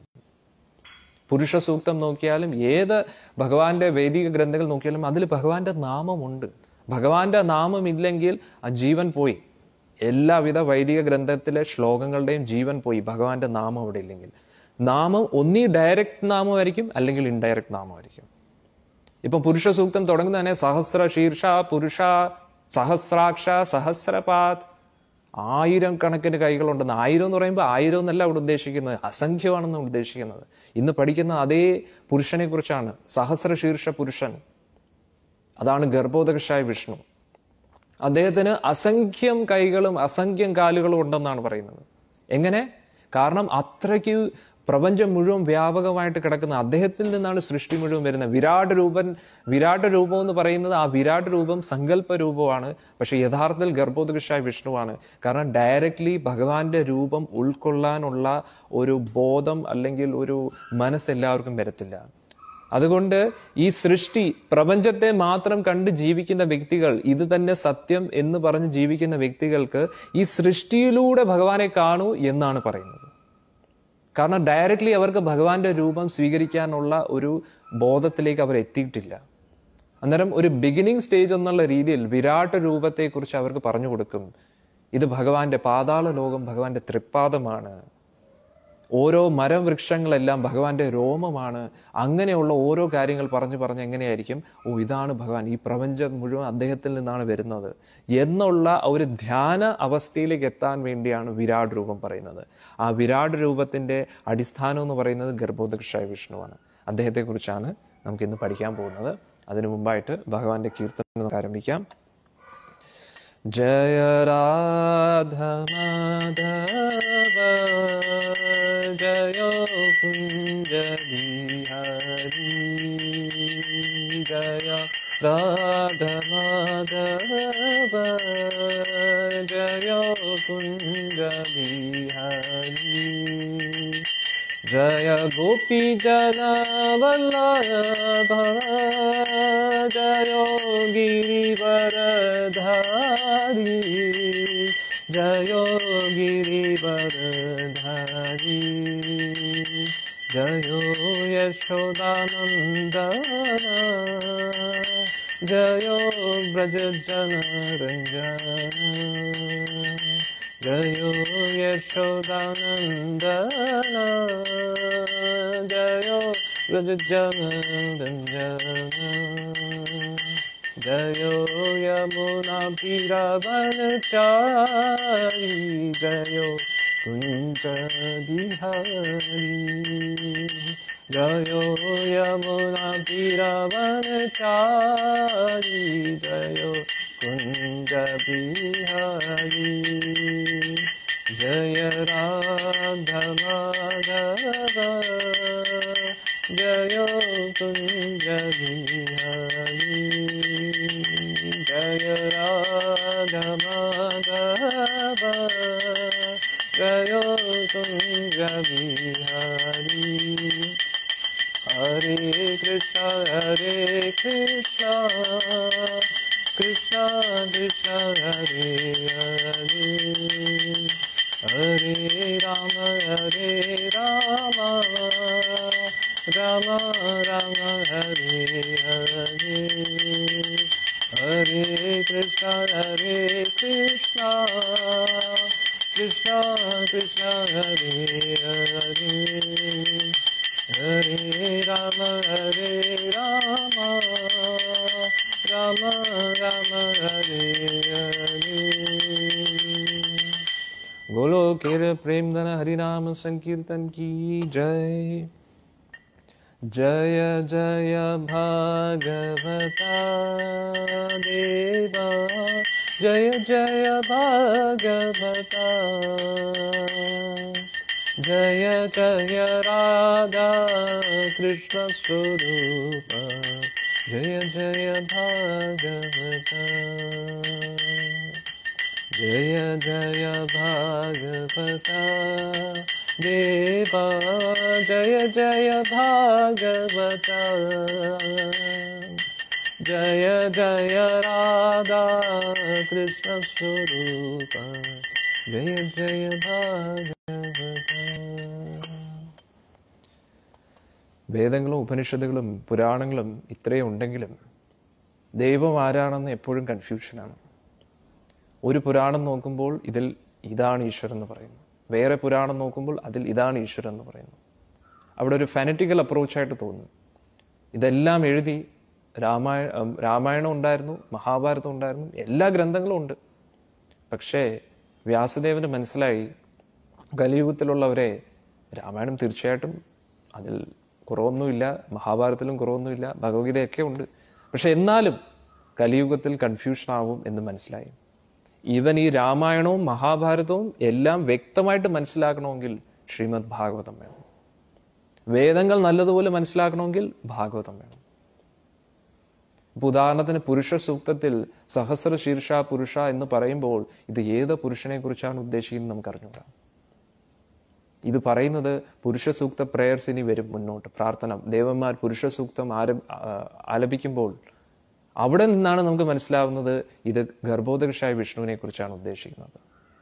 പുരുഷ സൂക്തം നോക്കിയാലും ഏത് ഭഗവാന്റെ വൈദിക ഗ്രന്ഥങ്ങൾ നോക്കിയാലും അതിൽ ഭഗവാന്റെ നാമമുണ്ട് ഭഗവാന്റെ നാമം ഇല്ലെങ്കിൽ ആ ജീവൻ പോയി എല്ലാവിധ വൈദിക ഗ്രന്ഥത്തിലെ ശ്ലോകങ്ങളുടെയും ജീവൻ പോയി ഭഗവാന്റെ നാമം അവിടെ ഇല്ലെങ്കിൽ നാമം ഒന്നീ ഡയറക്റ്റ് നാമമായിരിക്കും അല്ലെങ്കിൽ ഇൻഡയറക്റ്റ് നാമമായിരിക്കും ഇപ്പൊ പുരുഷ സൂക്തം തുടങ്ങുന്ന തന്നെ സഹസ്ര ശീർഷ പുരുഷ സഹസ്രാക്ഷ സഹസ്രപാത് ആയിരം കണക്കിന് കൈകളുണ്ടെന്ന് ആയിരം എന്ന് പറയുമ്പോൾ ആയിരം എന്നല്ല അവിടെ ഉദ്ദേശിക്കുന്നത് അസംഖ്യമാണെന്ന് ഉദ്ദേശിക്കുന്നത് ഇന്ന് പഠിക്കുന്ന അതേ പുരുഷനെ കുറിച്ചാണ് സഹസ്ര ശീർഷ പുരുഷൻ അതാണ് ഗർഭോദകഷായ വിഷ്ണു അദ്ദേഹത്തിന് അസംഖ്യം കൈകളും അസംഖ്യം കാലുകളും ഉണ്ടെന്നാണ് പറയുന്നത് എങ്ങനെ കാരണം അത്രയ്ക്ക് പ്രപഞ്ചം മുഴുവൻ വ്യാപകമായിട്ട് കിടക്കുന്ന അദ്ദേഹത്തിൽ നിന്നാണ് സൃഷ്ടി മുഴുവൻ വരുന്നത് വിരാട് രൂപൻ വിരാട് രൂപം എന്ന് പറയുന്നത് ആ വിരാട് രൂപം സങ്കല്പ രൂപമാണ് പക്ഷെ യഥാർത്ഥത്തിൽ ഗർഭോദകഷായ വിഷ്ണുവാണ് കാരണം ഡയറക്റ്റ്ലി ഭഗവാന്റെ രൂപം ഉൾക്കൊള്ളാനുള്ള ഒരു ബോധം അല്ലെങ്കിൽ ഒരു മനസ്സ് എല്ലാവർക്കും വരത്തില്ല അതുകൊണ്ട് ഈ സൃഷ്ടി പ്രപഞ്ചത്തെ മാത്രം കണ്ട് ജീവിക്കുന്ന വ്യക്തികൾ ഇത് തന്നെ സത്യം എന്ന് പറഞ്ഞ് ജീവിക്കുന്ന വ്യക്തികൾക്ക് ഈ സൃഷ്ടിയിലൂടെ ഭഗവാനെ കാണൂ എന്നാണ് പറയുന്നത് കാരണം ഡയറക്റ്റ്ലി അവർക്ക് ഭഗവാന്റെ രൂപം സ്വീകരിക്കാനുള്ള ഒരു ബോധത്തിലേക്ക് അവർ എത്തിയിട്ടില്ല അന്നേരം ഒരു ബിഗിനിങ് സ്റ്റേജ് എന്നുള്ള രീതിയിൽ വിരാട് രൂപത്തെക്കുറിച്ച് അവർക്ക് പറഞ്ഞു കൊടുക്കും ഇത് ഭഗവാന്റെ പാതാള ലോകം ഭഗവാന്റെ തൃപ്പാദമാണ് ഓരോ മരം വൃക്ഷങ്ങളെല്ലാം ഭഗവാന്റെ രോമമാണ് അങ്ങനെയുള്ള ഓരോ കാര്യങ്ങൾ പറഞ്ഞു പറഞ്ഞ് എങ്ങനെയായിരിക്കും ഓ ഇതാണ് ഭഗവാൻ ഈ പ്രപഞ്ചം മുഴുവൻ അദ്ദേഹത്തിൽ നിന്നാണ് വരുന്നത് എന്നുള്ള ഒരു ധ്യാന അവസ്ഥയിലേക്ക് എത്താൻ വേണ്ടിയാണ് വിരാട് രൂപം പറയുന്നത് ആ വിരാട് രൂപത്തിന്റെ അടിസ്ഥാനം എന്ന് പറയുന്നത് ഗർഭോദക്ഷായ വിഷ്ണുവാണ് അദ്ദേഹത്തെക്കുറിച്ചാണ് നമുക്ക് ഇന്ന് പഠിക്കാൻ പോകുന്നത് അതിനു മുമ്പായിട്ട് ഭഗവാന്റെ കീർത്തനം നമുക്ക് ആരംഭിക്കാം जय राधा माधव जय कुञ्ज बिहारी जय राधा माधव जय कुञ्ज बिहारी जय गोपी वल्लभ जय गिरिवरधारी जय गिरिवरधारी जय यशोदानन्दन जयो ब्रज जन रंजन जयो यशोदानन्दन जयो ब्रज जन रंजन जयो यमुना चारी जयो कुञ्ज बिहारी जयो यमुना चारी जयो कुञ्ज बिहारी जय राधमाधव जयो कुञ्ज बिहारी जय राधमाधव जयो कुञ्ज बिहारी हरे कृष्ण हरे कृष्ण कृष्ण कृष्ण हरे हरे हरे राम हरे राम राम राम हरे हरे हरे कृष्ण हरे कृष्ण कृष्ण कृष्ण हरे हरे हरे राम हरे राम राम राम हरे हरे गोलो केर प्रेम धन हरिनाम संकीर्तन की जय जय जय भागवता देवा जय जय भागवता जय जय राधा कृष्ण स्वरूप जय जय भागवता जय जय भागवता देवा जय जय भागवता जय जय राधा कृष्ण स्वरूप जय जय भागवता വേദങ്ങളും ഉപനിഷത്തുകളും പുരാണങ്ങളും ഇത്രയും ഉണ്ടെങ്കിലും ദൈവം ആരാണെന്ന് എപ്പോഴും കൺഫ്യൂഷനാണ് ഒരു പുരാണം നോക്കുമ്പോൾ ഇതിൽ ഇതാണ് ഈശ്വരൻ എന്ന് പറയുന്നു വേറെ പുരാണം നോക്കുമ്പോൾ അതിൽ ഇതാണ് ഈശ്വരൻ എന്ന് പറയുന്നു അവിടെ ഒരു ഫാനറ്റിക്കൽ അപ്രോച്ചായിട്ട് തോന്നുന്നു ഇതെല്ലാം എഴുതി രാമായ ഉം, രാമായണം ഉണ്ടായിരുന്നു മഹാഭാരതം ഉണ്ടായിരുന്നു എല്ലാ ഗ്രന്ഥങ്ങളും ഉണ്ട് പക്ഷേ വ്യാസദേവന് മനസ്സിലായി കലിയുഗത്തിലുള്ളവരെ രാമായണം തീർച്ചയായിട്ടും അതിൽ കുറവൊന്നുമില്ല മഹാഭാരതത്തിലും കുറവൊന്നുമില്ല ഭഗവത്ഗീതയൊക്കെ ഉണ്ട് പക്ഷെ എന്നാലും കലിയുഗത്തിൽ കൺഫ്യൂഷൻ ആവും എന്ന് മനസ്സിലായി ഈവൻ ഈ രാമായണവും മഹാഭാരതവും എല്ലാം വ്യക്തമായിട്ട് മനസ്സിലാക്കണമെങ്കിൽ ശ്രീമദ് ഭാഗവതം വേണം വേദങ്ങൾ നല്ലതുപോലെ മനസ്സിലാക്കണമെങ്കിൽ ഭാഗവതം വേണം ഇപ്പൊ ഉദാഹരണത്തിന് പുരുഷ സൂക്തത്തിൽ സഹസ്ര ശീർഷ പുരുഷ എന്ന് പറയുമ്പോൾ ഇത് ഏത് പുരുഷനെ കുറിച്ചാണ് ഉദ്ദേശിക്കുന്നത് നമുക്ക് അറിഞ്ഞൂടാ ഇത് പറയുന്നത് പുരുഷ സൂക്ത പ്രേയേഴ്സ് ഇനി വരും മുന്നോട്ട് പ്രാർത്ഥന ദേവന്മാർ പുരുഷ സൂക്തം ആര ആ, ആലപിക്കുമ്പോൾ അവിടെ നിന്നാണ് നമുക്ക് മനസ്സിലാവുന്നത് ഇത് ഗർഭോദകഷായ വിഷ്ണുവിനെ കുറിച്ചാണ് ഉദ്ദേശിക്കുന്നത്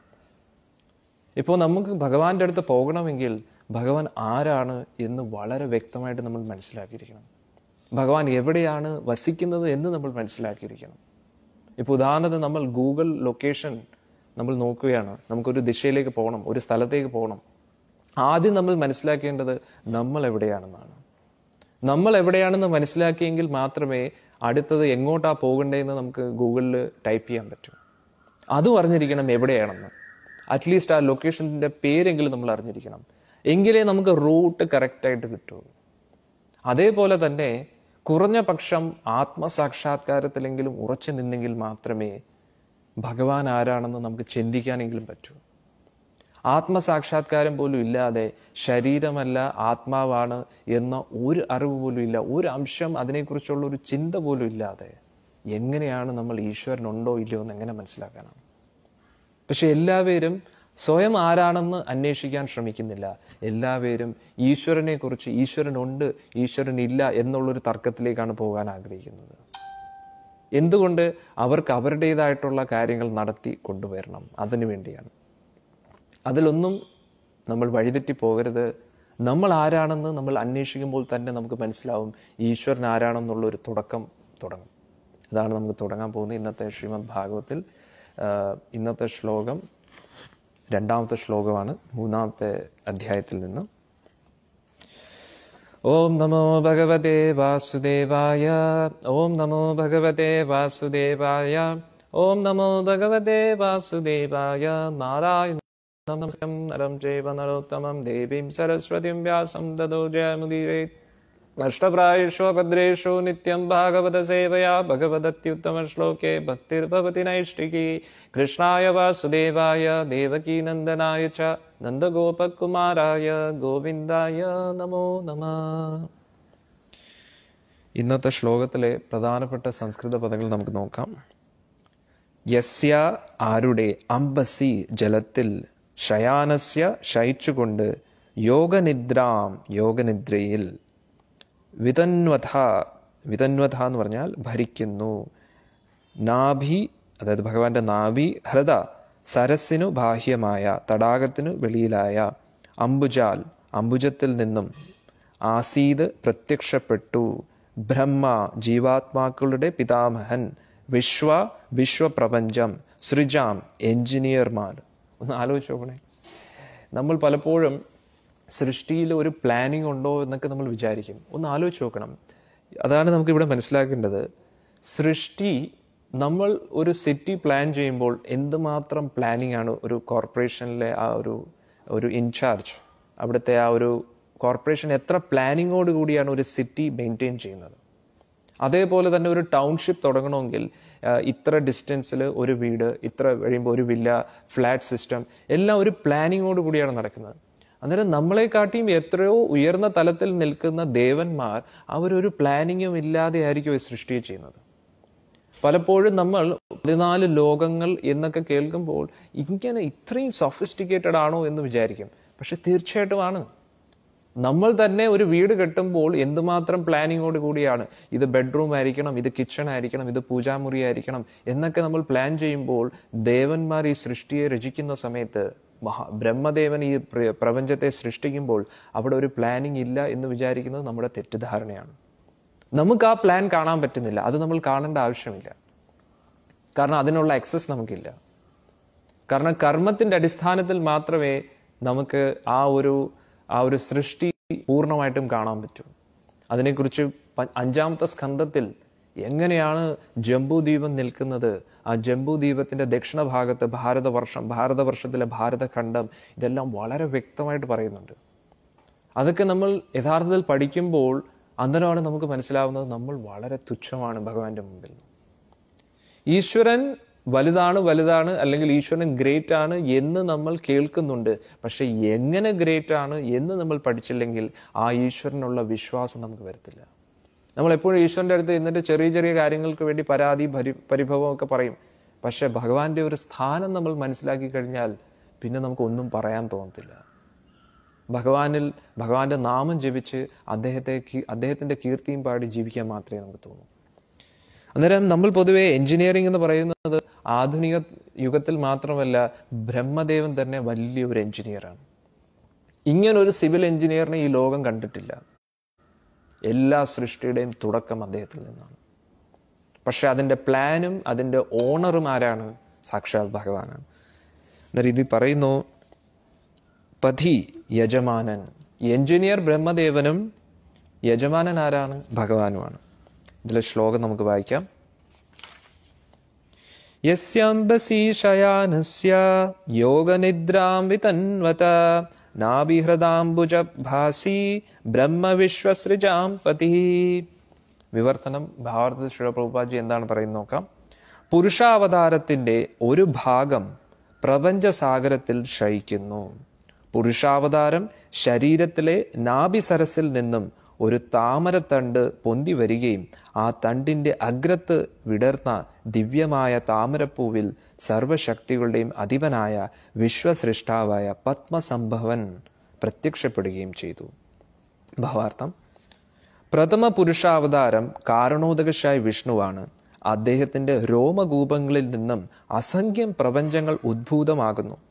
ഇപ്പോൾ നമുക്ക് ഭഗവാന്റെ അടുത്ത് പോകണമെങ്കിൽ ഭഗവാൻ ആരാണ് എന്ന് വളരെ വ്യക്തമായിട്ട് നമ്മൾ മനസ്സിലാക്കിയിരിക്കണം ഭഗവാൻ എവിടെയാണ് വസിക്കുന്നത് എന്ന് നമ്മൾ മനസ്സിലാക്കിയിരിക്കണം ഇപ്പോൾ ഉദാഹരണത്തിന് നമ്മൾ ഗൂഗിൾ ലൊക്കേഷൻ നമ്മൾ നോക്കുകയാണ് നമുക്കൊരു ദിശയിലേക്ക് പോകണം ഒരു സ്ഥലത്തേക്ക് പോകണം ആദ്യം നമ്മൾ മനസ്സിലാക്കേണ്ടത് നമ്മൾ എവിടെയാണെന്നാണ് നമ്മൾ എവിടെയാണെന്ന് മനസ്സിലാക്കിയെങ്കിൽ മാത്രമേ അടുത്തത് എങ്ങോട്ടാ പോകണ്ടേന്ന് നമുക്ക് ഗൂഗിളിൽ ടൈപ്പ് ചെയ്യാൻ പറ്റൂ അതും അറിഞ്ഞിരിക്കണം എവിടെയാണെന്ന് അറ്റ്ലീസ്റ്റ് ആ ലൊക്കേഷൻ്റെ പേരെങ്കിലും നമ്മൾ അറിഞ്ഞിരിക്കണം എങ്കിലേ നമുക്ക് റൂട്ട് കറക്റ്റായിട്ട് കിട്ടുള്ളൂ അതേപോലെ തന്നെ കുറഞ്ഞ പക്ഷം ആത്മസാക്ഷാത്കാരത്തിലെങ്കിലും ഉറച്ചു നിന്നെങ്കിൽ മാത്രമേ ഭഗവാൻ ആരാണെന്ന് നമുക്ക് ചിന്തിക്കാനെങ്കിലും പറ്റൂ ആത്മസാക്ഷാത്കാരം പോലും ഇല്ലാതെ ശരീരമല്ല ആത്മാവാണ് എന്ന ഒരു അറിവ് പോലും ഇല്ല ഒരു അംശം അതിനെക്കുറിച്ചുള്ള ഒരു ചിന്ത പോലും ഇല്ലാതെ എങ്ങനെയാണ് നമ്മൾ ഈശ്വരനുണ്ടോ ഇല്ലയോ എന്ന് എങ്ങനെ മനസ്സിലാക്കാനാണ് പക്ഷെ എല്ലാവരും സ്വയം ആരാണെന്ന് അന്വേഷിക്കാൻ ശ്രമിക്കുന്നില്ല എല്ലാവരും ഈശ്വരനെ കുറിച്ച് ഈശ്വരനുണ്ട് ഈശ്വരനില്ല എന്നുള്ളൊരു തർക്കത്തിലേക്കാണ് പോകാൻ ആഗ്രഹിക്കുന്നത് എന്തുകൊണ്ട് അവർക്ക് അവരുടേതായിട്ടുള്ള കാര്യങ്ങൾ നടത്തി കൊണ്ടുവരണം അതിനു വേണ്ടിയാണ് അതിലൊന്നും നമ്മൾ വഴിതെറ്റി പോകരുത് നമ്മൾ ആരാണെന്ന് നമ്മൾ അന്വേഷിക്കുമ്പോൾ തന്നെ നമുക്ക് മനസ്സിലാവും ഈശ്വരൻ ആരാണെന്നുള്ള ഒരു തുടക്കം തുടങ്ങും അതാണ് നമുക്ക് തുടങ്ങാൻ പോകുന്നത് ഇന്നത്തെ ശ്രീമദ് ഭാഗവത്തിൽ ആ, ഇന്നത്തെ ശ്ലോകം രണ്ടാമത്തെ ശ്ലോകമാണ് മൂന്നാമത്തെ അധ്യായത്തിൽ നിന്ന് ഓം നമോ ഭഗവതേ വാസുദേവായ ഓം നമോ ഭഗവതേ വാസുദേവായ ഓം നമോ ഭഗവതേ വാസുദേവായ നാരായണ നമസ്കം നരം ചൈവ നരോത്തമം ദേവീം സരസ്വതിം വ്യാസം ദദോ ജയമുദീരേ നഷ്ടപ്രായേഷു ഭദ്രേഷു നിത്യം ഭാഗവത സേവയാ ഭഗവതത്യുത്തമശ്ലോകേ ഭക്തിർഭവതി നൈഷ്ഠികി കൃഷ്ണായ വാസുദേവായ ദേവകീനന്ദനായ ച നന്ദഗോപകുമാരായ ഗോവിന്ദായ നമോ നമ ഇന്നത്തെ ശ്ലോകത്തിലെ പ്രധാനപ്പെട്ട സംസ്കൃത പദങ്ങൾ നമുക്ക് നോക്കാം യസ്യ ആരുടെ അംബസി ജലത്തിൽ ശയാനസ്യ ശയിച്ചുകൊണ്ട് യോഗനിദ്രാം യോഗനിദ്രയിൽ വിതന്വഥ വിതന്വഥ എന്ന് പറഞ്ഞാൽ ഭരിക്കുന്നു നാഭി അതായത് ഭഗവാന്റെ നാഭി ഹൃദ സരസിനു ബാഹ്യമായ തടാകത്തിനു വെളിയിലായ അംബുജാൽ അംബുജത്തിൽ നിന്നും ആസീത് പ്രത്യക്ഷപ്പെട്ടു ബ്രഹ്മ ജീവാത്മാക്കളുടെ പിതാമഹൻ വിശ്വ വിശ്വപ്രപഞ്ചം സൃജാം എഞ്ചിനീയർമാർ ഒന്ന് ആലോചിച്ച് നോക്കണേ നമ്മൾ പലപ്പോഴും സൃഷ്ടിയിൽ ഒരു പ്ലാനിങ് ഉണ്ടോ എന്നൊക്കെ നമ്മൾ വിചാരിക്കും ഒന്ന് ആലോചിച്ച് നോക്കണം അതാണ് നമുക്ക് ഇവിടെ മനസ്സിലാക്കേണ്ടത് സൃഷ്ടി നമ്മൾ ഒരു സിറ്റി പ്ലാൻ ചെയ്യുമ്പോൾ എന്തുമാത്രം പ്ലാനിങ് ആണ് ഒരു കോർപ്പറേഷനിലെ ആ ഒരു ഒരു ഇൻചാർജ് അവിടുത്തെ ആ ഒരു കോർപ്പറേഷൻ എത്ര പ്ലാനിങ്ങോട് കൂടിയാണ് ഒരു സിറ്റി മെയിൻറ്റെയിൻ ചെയ്യുന്നത് അതേപോലെ തന്നെ ഒരു ടൗൺഷിപ്പ് തുടങ്ങണമെങ്കിൽ ആ, ഇത്ര ഡിസ്റ്റൻസിൽ ഒരു വീട് ഇത്ര കഴിയുമ്പോൾ ഒരു വില്ല ഫ്ലാറ്റ് സിസ്റ്റം എല്ലാം ഒരു പ്ലാനിങ്ങോട് കൂടിയാണ് നടക്കുന്നത് അന്നേരം നമ്മളെക്കാട്ടിയും എത്രയോ ഉയർന്ന തലത്തിൽ നിൽക്കുന്ന ദേവന്മാർ അവരൊരു പ്ലാനിങ്ങും ഇല്ലാതെ ആയിരിക്കും ഈ സൃഷ്ടിയെ ചെയ്യുന്നത് പലപ്പോഴും നമ്മൾ പതിനാല് ലോകങ്ങൾ എന്നൊക്കെ കേൾക്കുമ്പോൾ ഇങ്ങനെ ഇത്രയും സൊഫിസ്റ്റിക്കേറ്റഡ് ആണോ എന്ന് വിചാരിക്കും പക്ഷെ തീർച്ചയായിട്ടും ആണ് നമ്മൾ തന്നെ ഒരു വീട് കെട്ടുമ്പോൾ എന്തുമാത്രം പ്ലാനിങ്ങോട് കൂടിയാണ് ഇത് ബെഡ്റൂം ആയിരിക്കണം ഇത് കിച്ചൺ ആയിരിക്കണം ഇത് പൂജാമുറി ആയിരിക്കണം എന്നൊക്കെ നമ്മൾ പ്ലാൻ ചെയ്യുമ്പോൾ ദേവന്മാർ ഈ സൃഷ്ടിയെ രചിക്കുന്ന സമയത്ത് മഹാ ബ്രഹ്മദേവൻ ഈ പ്ര- പ്രപഞ്ചത്തെ സൃഷ്ടിക്കുമ്പോൾ അവിടെ ഒരു പ്ലാനിങ് ഇല്ല എന്ന് വിചാരിക്കുന്നത് നമ്മുടെ തെറ്റിദ്ധാരണയാണ് നമുക്ക് ആ പ്ലാൻ കാണാൻ പറ്റുന്നില്ല അത് നമ്മൾ കാണേണ്ട ആവശ്യമില്ല കാരണം അതിനുള്ള ആക്സസ് നമുക്കില്ല കാരണം കർമ്മത്തിന്റെ അടിസ്ഥാനത്തിൽ മാത്രമേ നമുക്ക് ആ ഒരു ആ ഒരു സൃഷ്ടി പൂർണ്ണമായിട്ടും കാണാൻ പറ്റൂ അതിനെക്കുറിച്ച് പ- അഞ്ചാമത്തെ സ്കന്ധത്തിൽ എങ്ങനെയാണ് ജംബൂദ്വീപം നിൽക്കുന്നത് ആ ജംബൂദ്വീപത്തിന്റെ ദക്ഷിണ ഭാഗത്ത് ഭാരതവർഷം ഭാരതവർഷത്തിലെ ഭാരതഖണ്ഡം ഇതെല്ലാം വളരെ വ്യക്തമായിട്ട് പറയുന്നുണ്ട് അതൊക്കെ നമ്മൾ യഥാർത്ഥത്തിൽ പഠിക്കുമ്പോൾ അന്നേരമാണ് നമുക്ക് മനസ്സിലാവുന്നത് നമ്മൾ വളരെ തുച്ഛമാണ് ഭഗവാന്റെ മുമ്പിൽ ഈശ്വരൻ വലുതാണ് വലുതാണ് അല്ലെങ്കിൽ ഈശ്വരൻ ഗ്രേറ്റ് ആണ് എന്ന് നമ്മൾ കേൾക്കുന്നുണ്ട് പക്ഷെ എങ്ങനെ ഗ്രേറ്റ് ആണ് എന്ന് നമ്മൾ പഠിച്ചില്ലെങ്കിൽ ആ ഈശ്വരനുള്ള വിശ്വാസം നമുക്ക് വരത്തില്ല നമ്മൾ എപ്പോഴും ഈശ്വരൻ്റെ അടുത്ത് എന്നിട്ട് ചെറിയ ചെറിയ കാര്യങ്ങൾക്ക് വേണ്ടി പരാതി പരി പരിഭവം ഒക്കെ പറയും പക്ഷെ ഭഗവാന്റെ ഒരു സ്ഥാനം നമ്മൾ മനസ്സിലാക്കി കഴിഞ്ഞാൽ പിന്നെ നമുക്ക് ഒന്നും പറയാൻ തോന്നത്തില്ല ഭഗവാനിൽ ഭഗവാന്റെ നാമം ജപിച്ച് അദ്ദേഹത്തെ കീ- അദ്ദേഹത്തിന്റെ കീർത്തിയും പാടി ജീവിക്കാൻ മാത്രമേ നമുക്ക് തോന്നൂ അന്നേരം നമ്മൾ പൊതുവെ എഞ്ചിനീയറിംഗ് എന്ന് പറയുന്നത് ആധുനിക യുഗത്തിൽ മാത്രമല്ല ബ്രഹ്മദേവൻ തന്നെ വലിയൊരു എഞ്ചിനീയറാണ് ഇങ്ങനൊരു സിവിൽ എഞ്ചിനീയറിനെ ഈ ലോകം കണ്ടിട്ടില്ല എല്ലാ സൃഷ്ടിയുടെയും തുടക്കം അദ്ദേഹത്തിൽ നിന്നാണ് പക്ഷെ അതിൻ്റെ പ്ലാനും അതിൻ്റെ ഓണറും ആരാണ് സാക്ഷാൽ ഭഗവാനാണ് അന്നേരം ഇത് പറയുന്നു പതി യജമാനൻ എഞ്ചിനീയർ ബ്രഹ്മദേവനും യജമാനൻ ആരാണ് ഭഗവാനുമാണ് ഇതിലെ ശ്ലോകം നമുക്ക് വായിക്കാം യസ്യംബസി ശയാനസ്യ യോഗനിദ്രാം വിതന്വത നാഭിഹൃദാംബുജ ഭാസി ബ്രഹ്മവിശ്വസൃജാം പതി വിവർത്തനം ഭാരത ശിവപ്രഭുപാജി എന്താണ് പറയുന്നത് നോക്കാം പുരുഷാവതാരത്തിന്റെ ഒരു ഭാഗം പ്രപഞ്ചസാഗരത്തിൽ ശയിക്കുന്നു പുരുഷാവതാരം ശരീരത്തിലെ നാഭിസരസിൽ നിന്നും ഒരു താമരത്തണ്ട് പൊന്തി വരികയും ആ തണ്ടിന്റെ അഗ്രത്ത് വിടർന്ന ദിവ്യമായ താമരപ്പൂവിൽ സർവശക്തികളുടെയും അധിപനായ വിശ്വസൃഷ്ടാവായ പത്മസംഭവൻ പ്രത്യക്ഷപ്പെടുകയും ചെയ്തു ഭാവാർത്ഥം പ്രഥമ പുരുഷാവതാരം കാരണോദകശായ വിഷ്ണുവാണ് അദ്ദേഹത്തിന്റെ രോമകൂപങ്ങളിൽ നിന്നും അസംഖ്യം പ്രപഞ്ചങ്ങൾ ഉദ്ഭൂതമാകുന്നു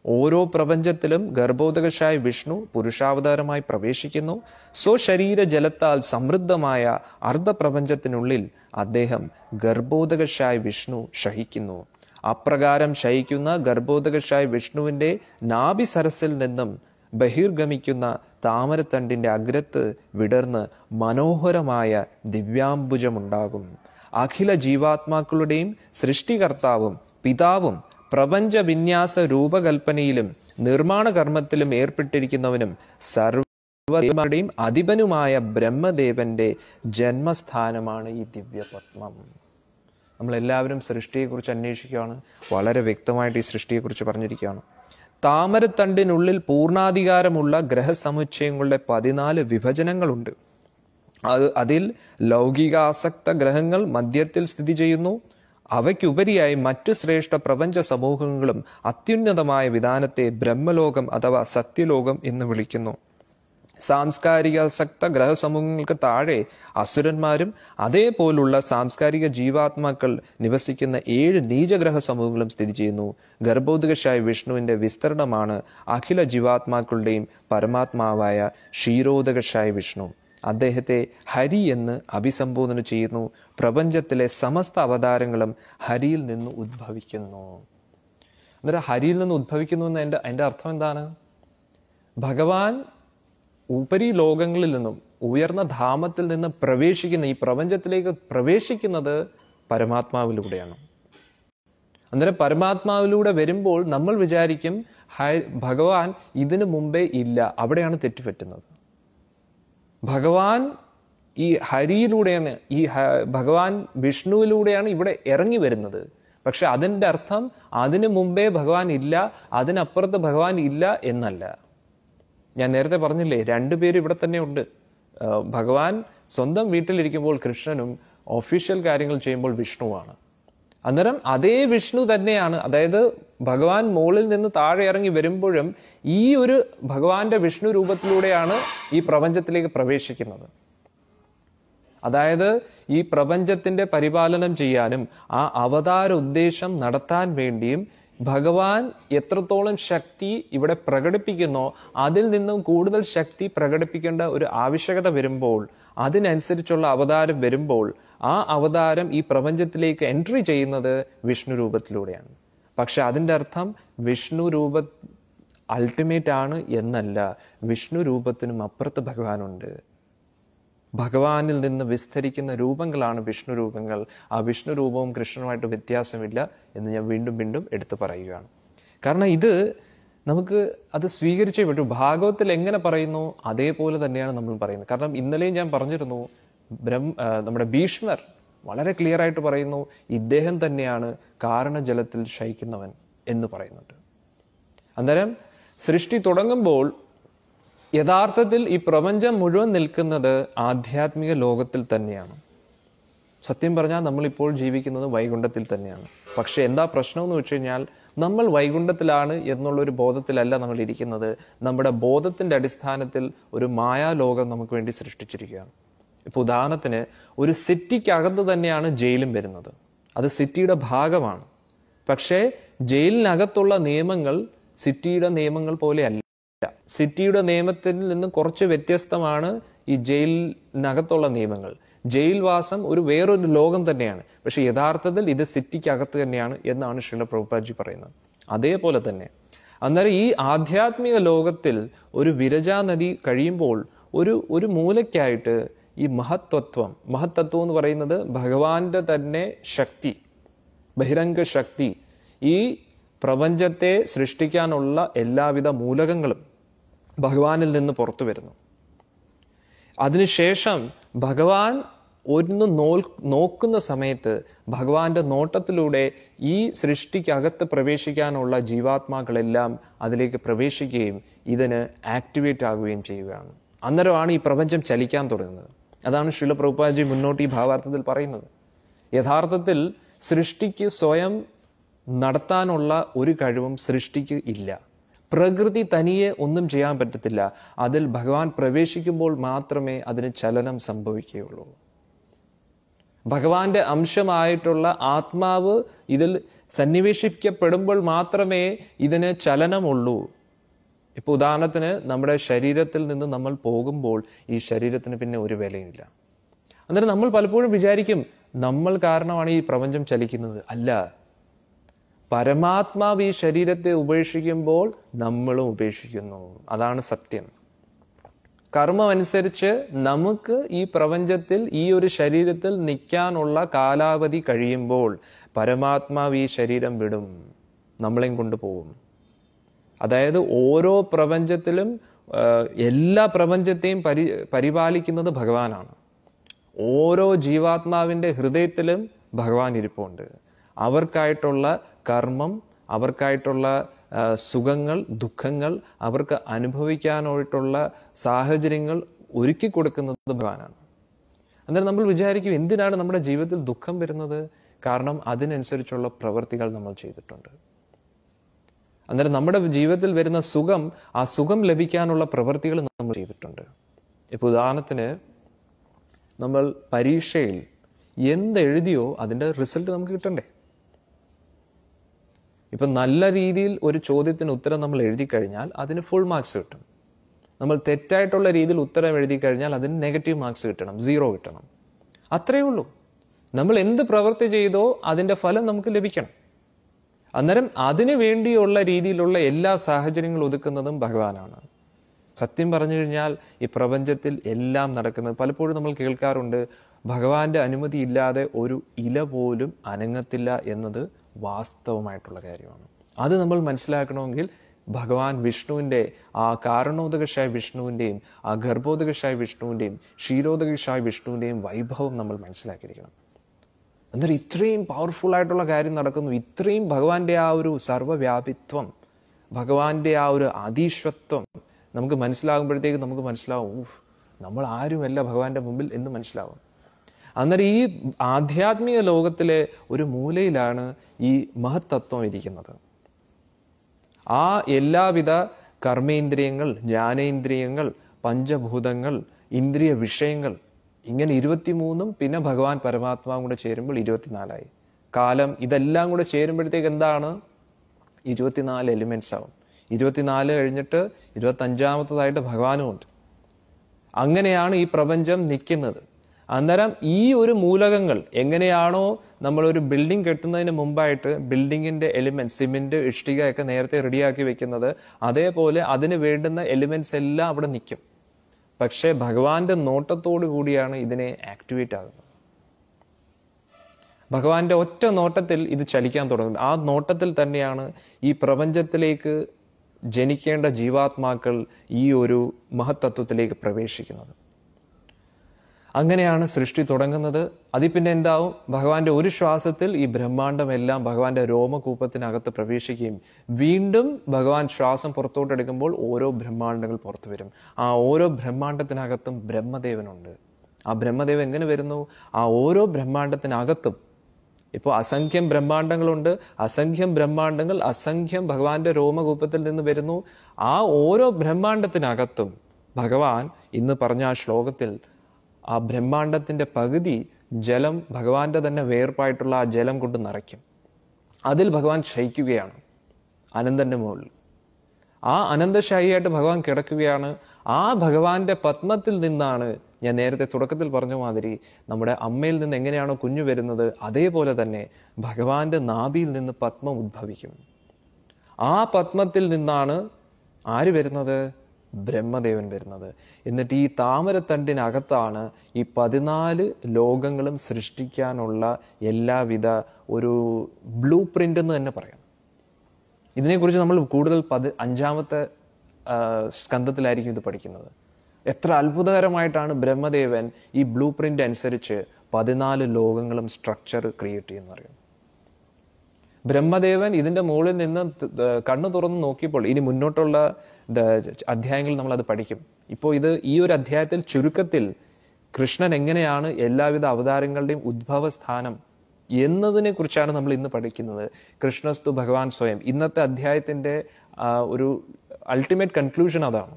ഓരോ പ്രപഞ്ചത്തിലും ഗർഭോദകശായ വിഷ്ണു പുരുഷാവതാരമായി പ്രവേശിക്കുന്നു സ്വശരീര ജലത്താൽ സമൃദ്ധമായ അർദ്ധപ്രപഞ്ചത്തിനുള്ളിൽ അദ്ദേഹം ഗർഭോദകശായ വിഷ്ണു ശയിക്കുന്നു അപ്രകാരം ശയിക്കുന്ന ഗർഭോദകശായ വിഷ്ണുവിൻ്റെ നാഭിസരസിൽ നിന്നും ബഹിർഗമിക്കുന്ന താമരത്തണ്ടിൻ്റെ അഗ്രത്ത് വിടർന്ന് മനോഹരമായ ദിവ്യാംബുജമുണ്ടാകും അഖില ജീവാത്മാക്കളുടെയും സൃഷ്ടികർത്താവും പിതാവും പ്രപഞ്ച വിന്യാസ രൂപകൽപ്പനയിലും നിർമ്മാണ കർമ്മത്തിലും ഏർപ്പെട്ടിരിക്കുന്നവനും സർവ്വദേവന്മാരുടെയും അധിപനുമായ ബ്രഹ്മദേവന്റെ ജന്മസ്ഥാനമാണ് ഈ ദിവ്യപത്മം നമ്മളെല്ലാവരും സൃഷ്ടിയെക്കുറിച്ച് അന്വേഷിക്കുകയാണ് വളരെ വ്യക്തമായിട്ട് ഈ സൃഷ്ടിയെക്കുറിച്ച് പറഞ്ഞിരിക്കുകയാണ് താമരത്തണ്ടിനുള്ളിൽ പൂർണ്ണാധികാരമുള്ള ഗ്രഹസമുച്ചയങ്ങളുടെ പതിനാല് വിഭജനങ്ങളുണ്ട് അത് അതിൽ ലൗകികാസക്ത ഗ്രഹങ്ങൾ മധ്യത്തിൽ സ്ഥിതി ചെയ്യുന്നു അവയ്ക്കുപരിയായി മറ്റു ശ്രേഷ്ഠ പ്രപഞ്ച സമൂഹങ്ങളും അത്യുന്നതമായ വിധാനത്തെ ബ്രഹ്മലോകം അഥവാ സത്യലോകം എന്ന് വിളിക്കുന്നു സാംസ്കാരികാസക്ത ഗ്രഹസമൂഹങ്ങൾക്ക് താഴെ അസുരന്മാരും അതേപോലുള്ള സാംസ്കാരിക ജീവാത്മാക്കൾ നിവസിക്കുന്ന ഏഴ് നീചഗ്രഹ സമൂഹങ്ങളും സ്ഥിതി ചെയ്യുന്നു ഗർഭോദകശായ വിഷ്ണുവിന്റെ വിസ്തരണമാണ് അഖില ജീവാത്മാക്കളുടെയും പരമാത്മാവായ ക്ഷീരോദകശായ വിഷ്ണു അദ്ദേഹത്തെ ഹരി എന്ന് അഭിസംബോധന ചെയ്യുന്നു പ്രപഞ്ചത്തിലെ സമസ്ത അവതാരങ്ങളും ഹരിയിൽ നിന്ന് ഉദ്ഭവിക്കുന്നു അന്നേരം ഹരിയിൽ നിന്ന് ഉദ്ഭവിക്കുന്നു എന്ന് എൻ്റെ എൻ്റെ അർത്ഥം എന്താണ് ഭഗവാൻ ഉപരി ലോകങ്ങളിൽ നിന്നും ഉയർന്ന ധാമത്തിൽ നിന്ന് പ്രവേശിക്കുന്ന ഈ പ്രപഞ്ചത്തിലേക്ക് പ്രവേശിക്കുന്നത് പരമാത്മാവിലൂടെയാണ് അന്നേരം പരമാത്മാവിലൂടെ വരുമ്പോൾ നമ്മൾ വിചാരിക്കും ഹ- ഭഗവാൻ ഇതിനു മുമ്പേ ഇല്ല അവിടെയാണ് തെറ്റുപറ്റുന്നത് ഭഗവാൻ ഈ ഹരിയിലൂടെയാണ് ഈ ഹ- ഭഗവാൻ വിഷ്ണുവിലൂടെയാണ് ഇവിടെ ഇറങ്ങി വരുന്നത് പക്ഷെ അതിൻ്റെ അർത്ഥം അതിനു മുമ്പേ ഭഗവാൻ ഇല്ല അതിനപ്പുറത്ത് ഭഗവാൻ ഇല്ല എന്നല്ല ഞാൻ നേരത്തെ പറഞ്ഞില്ലേ രണ്ടുപേരും ഇവിടെ തന്നെ ഉണ്ട് ആ, ഭഗവാൻ സ്വന്തം വീട്ടിലിരിക്കുമ്പോൾ കൃഷ്ണനും ഒഫീഷ്യൽ കാര്യങ്ങൾ ചെയ്യുമ്പോൾ വിഷ്ണുവാണ് അന്നേരം അതേ വിഷ്ണു തന്നെയാണ് അതായത് ഭഗവാൻ മുകളിൽ നിന്ന് താഴെ ഇറങ്ങി വരുമ്പോഴും ഈ ഒരു ഭഗവാന്റെ വിഷ്ണു രൂപത്തിലൂടെയാണ് ഈ പ്രപഞ്ചത്തിലേക്ക് പ്രവേശിക്കുന്നത് അതായത് ഈ പ്രപഞ്ചത്തിന്റെ പരിപാലനം ചെയ്യാനും ആ അവതാര ഉദ്ദേശം നടത്താൻ വേണ്ടിയും ഭഗവാൻ എത്രത്തോളം ശക്തി ഇവിടെ പ്രകടിപ്പിക്കുന്നോ അതിൽ നിന്നും കൂടുതൽ ശക്തി പ്രകടിപ്പിക്കേണ്ട ഒരു ആവശ്യകത വരുമ്പോൾ അതിനനുസരിച്ചുള്ള അവതാരം വരുമ്പോൾ ആ അവതാരം ഈ പ്രപഞ്ചത്തിലേക്ക് എൻട്രി ചെയ്യുന്നത് വിഷ്ണു രൂപത്തിലൂടെയാണ് പക്ഷെ അതിൻ്റെ അർത്ഥം വിഷ്ണു രൂപ അൾട്ടിമേറ്റ് ആണ് എന്നല്ല വിഷ്ണു രൂപത്തിനും അപ്പുറത്ത് ഭഗവാനുണ്ട് ഭഗവാനിൽ നിന്ന് വിസ്തരിക്കുന്ന രൂപങ്ങളാണ് വിഷ്ണു രൂപങ്ങൾ ആ വിഷ്ണു രൂപവും കൃഷ്ണനുമായിട്ട് വ്യത്യാസമില്ല എന്ന് ഞാൻ വീണ്ടും വീണ്ടും എടുത്തു പറയുകയാണ് കാരണം ഇത് നമുക്ക് അത് സ്വീകരിച്ചേ പറ്റൂ ഭാഗവത്തിൽ എങ്ങനെ പറയുന്നു അതേപോലെ തന്നെയാണ് നമ്മൾ പറയുന്നത് കാരണം ഇന്നലെയും ഞാൻ പറഞ്ഞിരുന്നു ബ്രഹ്മ ആ, നമ്മുടെ ഭീഷ്മർ വളരെ ക്ലിയർ ആയിട്ട് പറയുന്നു ഇദ്ദേഹം തന്നെയാണ് കാരണജലത്തിൽ ശയിക്കുന്നവൻ എന്ന് പറയുന്നുണ്ട് അന്നേരം സൃഷ്ടി തുടങ്ങുമ്പോൾ യഥാർത്ഥത്തിൽ ഈ പ്രപഞ്ചം മുഴുവൻ നിൽക്കുന്നത് ആധ്യാത്മിക ലോകത്തിൽ തന്നെയാണ് സത്യം പറഞ്ഞാൽ നമ്മളിപ്പോൾ ജീവിക്കുന്നത് വൈകുണ്ഠത്തിൽ തന്നെയാണ് പക്ഷെ എന്താ പ്രശ്നം എന്ന് വെച്ച് കഴിഞ്ഞാൽ നമ്മൾ വൈകുണ്ഠത്തിലാണ് എന്നുള്ളൊരു ബോധത്തിലല്ല നമ്മൾ ഇരിക്കുന്നത് നമ്മുടെ ബോധത്തിന്റെ അടിസ്ഥാനത്തിൽ ഒരു മായാലോകം നമുക്ക് വേണ്ടി സൃഷ്ടിച്ചിരിക്കുകയാണ് ഇപ്പൊ ഉദാഹരണത്തിന് ഒരു സിറ്റിക്കകത്ത് തന്നെയാണ് ജയിലും വരുന്നത് അത് സിറ്റിയുടെ ഭാഗമാണ് പക്ഷേ ജയിലിനകത്തുള്ള നിയമങ്ങൾ സിറ്റിയുടെ നിയമങ്ങൾ പോലെയല്ല സിറ്റിയുടെ നിയമത്തിൽ നിന്ന് കുറച്ച് വ്യത്യസ്തമാണ് ഈ ജയിലിനകത്തുള്ള നിയമങ്ങൾ ജയിൽവാസം ഒരു വേറൊരു ലോകം തന്നെയാണ് പക്ഷെ യഥാർത്ഥത്തിൽ ഇത് സിറ്റിക്കകത്ത് തന്നെയാണ് എന്നാണ് ശ്രീല പ്രഭുപാജി പറയുന്നത് അതേപോലെ തന്നെ അന്നേരം ഈ ആധ്യാത്മിക ലോകത്തിൽ ഒരു വിരജാ നദി കഴിയുമ്പോൾ ഒരു ഒരു മൂലയ്ക്കായിട്ട് ഈ മഹത്വത്വം മഹത്തത്വം എന്ന് പറയുന്നത് ഭഗവാന്റെ തന്നെ ശക്തി ബഹിരംഗ ശക്തി ഈ പ്രപഞ്ചത്തെ സൃഷ്ടിക്കാനുള്ള എല്ലാവിധ മൂലകങ്ങളും ഭഗവാനിൽ നിന്ന് പുറത്തു വരുന്നു അതിനുശേഷം ഭഗവാൻ ഒന്ന് നോൽ നോക്കുന്ന സമയത്ത് ഭഗവാന്റെ നോട്ടത്തിലൂടെ ഈ സൃഷ്ടിക്കകത്ത് പ്രവേശിക്കാനുള്ള ജീവാത്മാക്കളെല്ലാം അതിലേക്ക് പ്രവേശിക്കുകയും ഇതിന് ആക്ടിവേറ്റ് ആകുകയും ചെയ്യുകയാണ് അന്നേരമാണ് ഈ പ്രപഞ്ചം ചലിക്കാൻ തുടങ്ങുന്നത് അതാണ് ശില പ്രഭുപാജി മുന്നോട്ട് ഈ ഭാവാർത്ഥത്തിൽ പറയുന്നത് യഥാർത്ഥത്തിൽ സൃഷ്ടിക്ക് സ്വയം നടത്താനുള്ള ഒരു കഴിവും സൃഷ്ടിക്ക് ഇല്ല പ്രകൃതി തനിയെ ഒന്നും ചെയ്യാൻ പറ്റത്തില്ല അതിൽ ഭഗവാൻ പ്രവേശിക്കുമ്പോൾ മാത്രമേ അതിന് ചലനം സംഭവിക്കുകയുള്ളൂ ഭഗവാന്റെ അംശമായിട്ടുള്ള ആത്മാവ് ഇതിൽ സന്നിവേശിക്കപ്പെടുമ്പോൾ മാത്രമേ ഇതിന് ചലനമുള്ളൂ ഇപ്പോൾ ഉദാഹരണത്തിന് നമ്മുടെ ശരീരത്തിൽ നിന്ന് നമ്മൾ പോകുമ്പോൾ ഈ ശരീരത്തിന് പിന്നെ ഒരു വിലയില്ല അന്നേരം നമ്മൾ പലപ്പോഴും വിചാരിക്കും നമ്മൾ കാരണമാണ് ഈ പ്രപഞ്ചം ചലിക്കുന്നത് അല്ല പരമാത്മാവ് ഈ ശരീരത്തെ ഉപേക്ഷിക്കുമ്പോൾ നമ്മളും ഉപേക്ഷിക്കുന്നു അതാണ് സത്യം കർമ്മം അനുസരിച്ച് നമുക്ക് ഈ പ്രപഞ്ചത്തിൽ ഈ ഒരു ശരീരത്തിൽ നിൽക്കാനുള്ള കാലാവധി കഴിയുമ്പോൾ പരമാത്മാവ് ഈ ശരീരം വിടും നമ്മളെയും കൊണ്ടുപോകും അതായത് ഓരോ പ്രപഞ്ചത്തിലും ആ, എല്ലാ പ്രപഞ്ചത്തെയും പരി പരിപാലിക്കുന്നത് ഭഗവാനാണ് ഓരോ ജീവാത്മാവിൻ്റെ ഹൃദയത്തിലും ഭഗവാൻ ഇരിപ്പുണ്ട് അവർക്കായിട്ടുള്ള കർമ്മം അവർക്കായിട്ടുള്ള ആ, സുഖങ്ങൾ ദുഃഖങ്ങൾ അവർക്ക് അനുഭവിക്കാനായിട്ടുള്ള സാഹചര്യങ്ങൾ ഒരുക്കി കൊടുക്കുന്നത് ഭഗവാനാണ് അന്നേരം നമ്മൾ വിചാരിക്കും എന്തിനാണ് നമ്മുടെ ജീവിതത്തിൽ ദുഃഖം വരുന്നത് കാരണം അതിനനുസരിച്ചുള്ള പ്രവൃത്തികൾ നമ്മൾ ചെയ്തിട്ടുണ്ട് അന്നേരം നമ്മുടെ ജീവിതത്തിൽ വരുന്ന സുഖം ആ സുഖം ലഭിക്കാനുള്ള പ്രവൃത്തികൾ നമ്മൾ ചെയ്തിട്ടുണ്ട് ഇപ്പോൾ ഉദാഹരണത്തിന് നമ്മൾ പരീക്ഷയിൽ എന്തെഴുതിയോ അതിൻ്റെ റിസൾട്ട് നമുക്ക് കിട്ടണ്ടേ ഇപ്പം നല്ല രീതിയിൽ ഒരു ചോദ്യത്തിന് ഉത്തരം നമ്മൾ എഴുതി കഴിഞ്ഞാൽ അതിന് ഫുൾ മാർക്സ് കിട്ടും നമ്മൾ തെറ്റായിട്ടുള്ള രീതിയിൽ ഉത്തരം എഴുതി കഴിഞ്ഞാൽ അതിന് നെഗറ്റീവ് മാർക്സ് കിട്ടണം സീറോ കിട്ടണം അത്രയേ ഉള്ളൂ നമ്മൾ എന്ത് പ്രവൃത്തി ചെയ്തോ അതിൻ്റെ ഫലം നമുക്ക് ലഭിക്കണം അന്നേരം അതിനു വേണ്ടിയുള്ള രീതിയിലുള്ള എല്ലാ സാഹചര്യങ്ങളും ഒതുക്കുന്നതും ഭഗവാനാണ് സത്യം പറഞ്ഞു കഴിഞ്ഞാൽ ഈ പ്രപഞ്ചത്തിൽ എല്ലാം നടക്കുന്നത് പലപ്പോഴും നമ്മൾ കേൾക്കാറുണ്ട് ഭഗവാന്റെ അനുമതി ഇല്ലാതെ ഒരു ഇല പോലും അനങ്ങത്തില്ല എന്നത് വാസ്തവമായിട്ടുള്ള കാര്യമാണ് അത് നമ്മൾ മനസ്സിലാക്കണമെങ്കിൽ ഭഗവാൻ വിഷ്ണുവിൻ്റെ ആ കാരണോദകശായ വിഷ്ണുവിൻ്റെയും ആ ഗർഭോദകശായ വിഷ്ണുവിൻ്റെയും ക്ഷീരോദകശായ വിഷ്ണുവിൻ്റെയും വൈഭവം നമ്മൾ മനസ്സിലാക്കിയിരിക്കണം അന്നേരം ഇത്രയും പവർഫുൾ ആയിട്ടുള്ള കാര്യം നടക്കുന്നു ഇത്രയും ഭഗവാന്റെ ആ ഒരു സർവ്വവ്യാപിത്വം ഭഗവാന്റെ ആ ഒരു അതീശ്വത്വം നമുക്ക് മനസ്സിലാകുമ്പോഴത്തേക്ക് നമുക്ക് മനസ്സിലാവും ഊഹ് നമ്മൾ ആരുമല്ല ഭഗവാന്റെ മുമ്പിൽ എന്ന് മനസ്സിലാവും അന്നേരം ഈ ആധ്യാത്മിക ലോകത്തിലെ ഒരു മൂലയിലാണ് ഈ മഹത്തത്വം ഇരിക്കുന്നത് ആ എല്ലാവിധ കർമ്മേന്ദ്രിയങ്ങൾ ജ്ഞാനേന്ദ്രിയങ്ങൾ പഞ്ചഭൂതങ്ങൾ ഇന്ദ്രിയ വിഷയങ്ങൾ ഇങ്ങനെ ഇരുപത്തിമൂന്നും പിന്നെ ഭഗവാൻ പരമാത്മാവും കൂടെ ചേരുമ്പോൾ ഇരുപത്തിനാലായി കാലം ഇതെല്ലാം കൂടെ ചേരുമ്പോഴത്തേക്ക് എന്താണ് ഇരുപത്തിനാല് എലിമെന്റ്സ് ആവും ഇരുപത്തിനാല് കഴിഞ്ഞിട്ട് ഇരുപത്തഞ്ചാമത്തതായിട്ട് ഭഗവാനും ഉണ്ട് അങ്ങനെയാണ് ഈ പ്രപഞ്ചം നിൽക്കുന്നത് അന്നേരം ഈ ഒരു മൂലകങ്ങൾ എങ്ങനെയാണോ നമ്മളൊരു ബിൽഡിംഗ് കെട്ടുന്നതിന് മുമ്പായിട്ട് ബിൽഡിങ്ങിന്റെ എലിമെന്റ്സ് സിമെന്റ് ഇഷ്ടിക ഒക്കെ നേരത്തെ റെഡിയാക്കി വെക്കുന്നത് അതേപോലെ അതിന് വേണ്ടുന്ന എലിമെന്റ്സ് എല്ലാം അവിടെ നിൽക്കും പക്ഷേ ഭഗവാന്റെ നോട്ടത്തോടു കൂടിയാണ് ഇതിനെ ആക്ടിവേറ്റ് ആകുന്നത് ഭഗവാന്റെ ഒറ്റ നോട്ടത്തിൽ ഇത് ചലിക്കാൻ തുടങ്ങും ആ നോട്ടത്തിൽ തന്നെയാണ് ഈ പ്രപഞ്ചത്തിലേക്ക് ജനിക്കേണ്ട ജീവാത്മാക്കൾ ഈ ഒരു മഹത്തത്വത്തിലേക്ക് പ്രവേശിക്കുന്നത് അങ്ങനെയാണ് സൃഷ്ടി തുടങ്ങുന്നത് അതിൽ പിന്നെ എന്താവും ഭഗവാന്റെ ഒരു ശ്വാസത്തിൽ ഈ ബ്രഹ്മാണ്ടമെല്ലാം ഭഗവാന്റെ രോമകൂപ്പത്തിനകത്ത് പ്രവേശിക്കുകയും വീണ്ടും ഭഗവാൻ ശ്വാസം പുറത്തോട്ടെടുക്കുമ്പോൾ ഓരോ ബ്രഹ്മാണ്ടങ്ങൾ പുറത്തു വരും ആ ഓരോ ബ്രഹ്മാണ്ടത്തിനകത്തും ബ്രഹ്മദേവനുണ്ട് ആ ബ്രഹ്മദേവൻ എങ്ങനെ വരുന്നു ആ ഓരോ ബ്രഹ്മാണ്ടത്തിനകത്തും ഇപ്പോൾ അസംഖ്യം ബ്രഹ്മാണ്ടങ്ങളുണ്ട് അസംഖ്യം ബ്രഹ്മാണ്ടങ്ങൾ അസംഖ്യം ഭഗവാന്റെ രോമകൂപ്പത്തിൽ നിന്ന് വരുന്നു ആ ഓരോ ബ്രഹ്മാണ്ടത്തിനകത്തും ഭഗവാൻ ഇന്ന് പറഞ്ഞ ആ ശ്ലോകത്തിൽ ആ ബ്രഹ്മാണ്ടത്തിന്റെ പകുതി ജലം ഭഗവാന്റെ തന്നെ വേർപ്പായിട്ടുള്ള ആ ജലം കൊണ്ട് നിറയ്ക്കും അതിൽ ഭഗവാൻ ശയിക്കുകയാണ് അനന്തന്റെ മുകളിൽ ആ അനന്തശായിയായിട്ട് ഭഗവാൻ കിടക്കുകയാണ് ആ ഭഗവാന്റെ പത്മത്തിൽ നിന്നാണ് ഞാൻ നേരത്തെ തുടക്കത്തിൽ പറഞ്ഞ മാതിരി നമ്മുടെ അമ്മയിൽ നിന്ന് എങ്ങനെയാണോ കുഞ്ഞു വരുന്നത് അതേപോലെ തന്നെ ഭഗവാന്റെ നാഭിയിൽ നിന്ന് പത്മം ഉദ്ഭവിക്കും ആ പത്മത്തിൽ നിന്നാണ് ആര് വരുന്നത് ബ്രഹ്മദേവൻ വരുന്നത് എന്നിട്ട് ഈ താമരത്തണ്ടിനകത്താണ് ഈ പതിനാല് ലോകങ്ങളും സൃഷ്ടിക്കാനുള്ള എല്ലാവിധ ഒരു ബ്ലൂ പ്രിന്റ് എന്ന് തന്നെ പറയാം ഇതിനെക്കുറിച്ച് നമ്മൾ കൂടുതൽ പതി അഞ്ചാമത്തെ ആ, സ്കന്ധത്തിലായിരിക്കും ഇത് പഠിക്കുന്നത് എത്ര അത്ഭുതകരമായിട്ടാണ് ബ്രഹ്മദേവൻ ഈ ബ്ലൂ പ്രിന്റ് അനുസരിച്ച് പതിനാല് ലോകങ്ങളും സ്ട്രക്ചർ ക്രിയേറ്റ് ചെയ്യുന്ന അറിയാം ബ്രഹ്മദേവൻ ഇതിന്റെ മുകളിൽ നിന്ന് ത- ത- കണ്ണു തുറന്ന് നോക്കിയപ്പോൾ ഇനി മുന്നോട്ടുള്ള ദ- അധ്യായങ്ങളിൽ നമ്മൾ അത് പഠിക്കും ഇപ്പോൾ ഇത് ഈ ഒരു അധ്യായത്തിൽ ചുരുക്കത്തിൽ കൃഷ്ണൻ എങ്ങനെയാണ് എല്ലാവിധ അവതാരങ്ങളുടെയും ഉദ്ഭവ സ്ഥാനം എന്നതിനെ കുറിച്ചാണ് നമ്മൾ ഇന്ന് പഠിക്കുന്നത് കൃഷ്ണസ്തു ഭഗവാൻ സ്വയം ഇന്നത്തെ അധ്യായത്തിന്റെ ആ, ഒരു അൾട്ടിമേറ്റ് കൺക്ലൂഷൻ അതാണ്